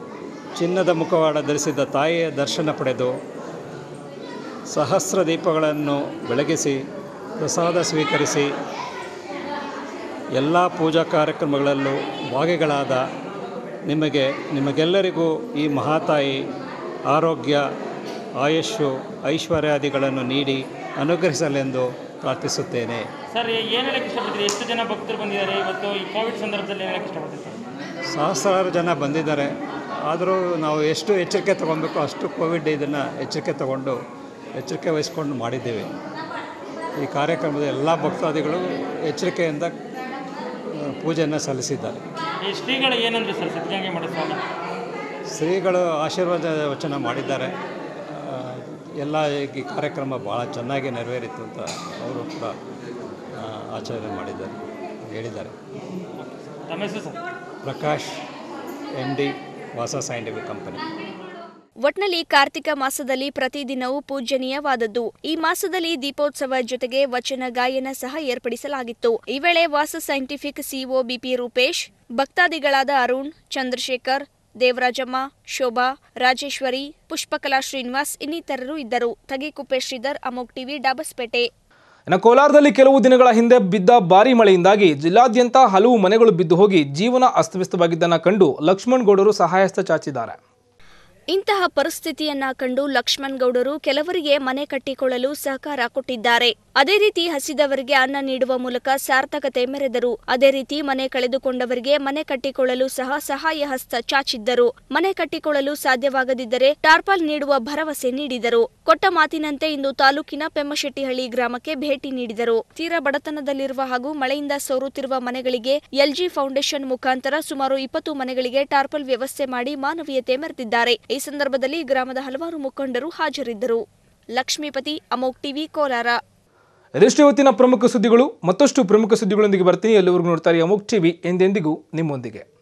ಚಿನ್ನದ ಮುಖವಾಡ ಧರಿಸಿದ ತಾಯಿಯ ದರ್ಶನ ಪಡೆದು ಸಹಸ್ರ ದೀಪಗಳನ್ನು ಬೆಳಗಿಸಿ ಪ್ರಸಾದ ಸ್ವೀಕರಿಸಿ ಎಲ್ಲ ಪೂಜಾ ಕಾರ್ಯಕ್ರಮಗಳಲ್ಲೂ ಭಾಗಿಗಳಾದ ನಿಮಗೆ ನಿಮಗೆಲ್ಲರಿಗೂ ಈ ಮಹಾತಾಯಿ ಆರೋಗ್ಯ ಆಯುಷ್ಯು ಐಶ್ವರ್ಯಾದಿಗಳನ್ನು ನೀಡಿ ಅನುಗ್ರಹಿಸಲೆಂದು ಪ್ರಾರ್ಥಿಸುತ್ತೇನೆ ಸರ್ ಏನು ಹೇಳಕ್ಕೆ ಇಷ್ಟಪಡ್ತೀರಿ ಎಷ್ಟು ಜನ ಭಕ್ತರು ಬಂದಿದ್ದಾರೆ ಇವತ್ತು ಈ ಕೋವಿಡ್ ಸಂದರ್ಭದಲ್ಲಿ ಏನು ಹೇಳಕ್ಕೆ ಇಷ್ಟಪಡ್ತೀರಿ ಸರ್ ಸಹಸ್ರಾರು ಜನ ಬಂದಿದ್ದಾರೆ ಆದರೂ ನಾವು ಎಷ್ಟು ಎಚ್ಚರಿಕೆ ತೊಗೊಬೇಕು ಅಷ್ಟು ಕೋವಿಡ್ ಇದನ್ನು ಎಚ್ಚರಿಕೆ ತಗೊಂಡು ಎಚ್ಚರಿಕೆ ವಹಿಸ್ಕೊಂಡು ಮಾಡಿದ್ದೇವೆ ಈ ಕಾರ್ಯಕ್ರಮದ ಎಲ್ಲ ಭಕ್ತಾದಿಗಳು ಎಚ್ಚರಿಕೆಯಿಂದ ಆ, ಪೂಜೆಯನ್ನು ಸಲ್ಲಿಸಿದ್ದಾರೆ ಈ ಶ್ರೀಗಳು ಏನಂದ್ರೆ ಸರ್ ಸತ್ಯಂಗೆ ಮಾಡೋ ಸ್ವಾಮಿ ಶ್ರೀಗಳು ಆಶೀರ್ವಾದ ವಚನ ಮಾಡಿದ್ದಾರೆ ಆ, ಎಲ್ಲ ಈ ಕಾರ್ಯಕ್ರಮ ಭಾಳ ಚೆನ್ನಾಗಿ ನೆರವೇರಿತು ಅಂತ ಅವರು ಕೂಡ ಆ, ಆಚರಣೆ ಮಾಡಿದ್ದಾರೆ ಹೇಳಿದ್ದಾರೆ ತಮ್ಮ ಹೆಸರು sir Prakash M D Vasa scientific company ಒಟ್ನಲ್ಲಿ ಕಾರ್ತಿಕ ಮಾಸದಲ್ಲಿ ಪ್ರತಿದಿನವೂ ಪೂಜನೀಯವಾದದ್ದು ಈ ಮಾಸದಲ್ಲಿ ದೀಪೋತ್ಸವ ಜೊತೆಗೆ ವಚನ ಗಾಯನ ಸಹ ಏರ್ಪಡಿಸಲಾಗಿತ್ತು ಈ ವೇಳೆ Vasa scientific CO BP Rupesh ಭಕ್ತಾದಿಗಳಾದ ಅರುಣ್ ಚಂದ್ರಶೇಖರ್ ದೇವರಾಜಮ್ಮ ಶೋಭಾ ರಾಜೇಶ್ವರಿ ಪುಷ್ಪಕಲಾ ಶ್ರೀನಿವಾಸ್ ಇನ್ನಿತರರು ಇದ್ದರು ತಗಿಕುಪ್ಪೆ ಶ್ರೀಧರ್ ಅಮೋಕ್ ಟಿವಿ ಡಾಬಸ್ಪೇಟೆ ಇನ್ನು ಕೋಲಾರದಲ್ಲಿ ಕೆಲವು ದಿನಗಳ ಹಿಂದೆ ಬಿದ್ದ ಭಾರೀ ಮಳೆಯಿಂದಾಗಿ ಜಿಲ್ಲಾದ್ಯಂತ ಹಲವು ಮನೆಗಳು ಬಿದ್ದು ಹೋಗಿ ಜೀವನ ಅಸ್ತವ್ಯಸ್ತವಾಗಿದ್ದನ್ನು ಕಂಡು ಲಕ್ಷ್ಮಣ್ ಗೌಡರು ಸಹಾಯಹಸ್ತ ಚಾಚಿದ್ದಾರೆ ಇಂತಹ ಪರಿಸ್ಥಿತಿಯನ್ನ ಕಂಡು ಲಕ್ಷ್ಮಣ್ ಗೌಡರು ಕೆಲವರಿಗೆ ಮನೆ ಕಟ್ಟಿಕೊಳ್ಳಲು ಸಹಕಾರ ಕೊಟ್ಟಿದ್ದಾರೆ ಅದೇ ರೀತಿ ಹಸಿದವರಿಗೆ ಅನ್ನ ನೀಡುವ ಮೂಲಕ ಸಾರ್ಥಕತೆ ಮೆರೆದರು ಅದೇ ರೀತಿ ಮನೆ ಕಳೆದುಕೊಂಡವರಿಗೆ ಮನೆ ಕಟ್ಟಿಕೊಳ್ಳಲು ಸಹ ಸಹಾಯ ಹಸ್ತ ಚಾಚಿದ್ದರು ಮನೆ ಕಟ್ಟಿಕೊಳ್ಳಲು ಸಾಧ್ಯವಾಗದಿದ್ದರೆ ಟಾರ್ಪಾಲ್ ನೀಡುವ ಭರವಸೆ ನೀಡಿದರು ಕೊಟ್ಟ ಮಾತಿನಂತೆ ಇಂದು ತಾಲೂಕಿನ ಪೆಮ್ಮಶೆಟ್ಟಿಹಳ್ಳಿ ಗ್ರಾಮಕ್ಕೆ ಭೇಟಿ ನೀಡಿದರು ತೀರಾ ಬಡತನದಲ್ಲಿರುವ ಹಾಗೂ ಮಳೆಯಿಂದ ಸೋರುತ್ತಿರುವ ಮನೆಗಳಿಗೆ ಎಲ್ಜಿ ಫೌಂಡೇಶನ್ ಮುಖಾಂತರ ಸುಮಾರು ಇಪ್ಪತ್ತು ಮನೆಗಳಿಗೆ ಟಾರ್ಪಲ್ ವ್ಯವಸ್ಥೆ ಮಾಡಿ ಮಾನವೀಯತೆ ಮೆರೆದಿದ್ದಾರೆ ಈ ಸಂದರ್ಭದಲ್ಲಿ ಗ್ರಾಮದ ಹಲವಾರು ಮುಖಂಡರು ಹಾಜರಿದ್ದರು ಲಕ್ಷ್ಮೀಪತಿ ಅಮೋಕ್ ಟಿವಿ ಕೋಲಾರ ಇದಷ್ಟು ಇವತ್ತಿನ ಪ್ರಮುಖ ಸುದ್ದಿಗಳು ಮತ್ತಷ್ಟು ಪ್ರಮುಖ ಸುದ್ದಿಗಳೊಂದಿಗೆ ಬರ್ತೀನಿ ಎಲ್ಲರಿಗೂ ನೋಡ್ತಾರೆ ಅಮುಕ್ ಟಿವಿ ಎಂದೆಂದಿಗೂ ನಿಮ್ಮೊಂದಿಗೆ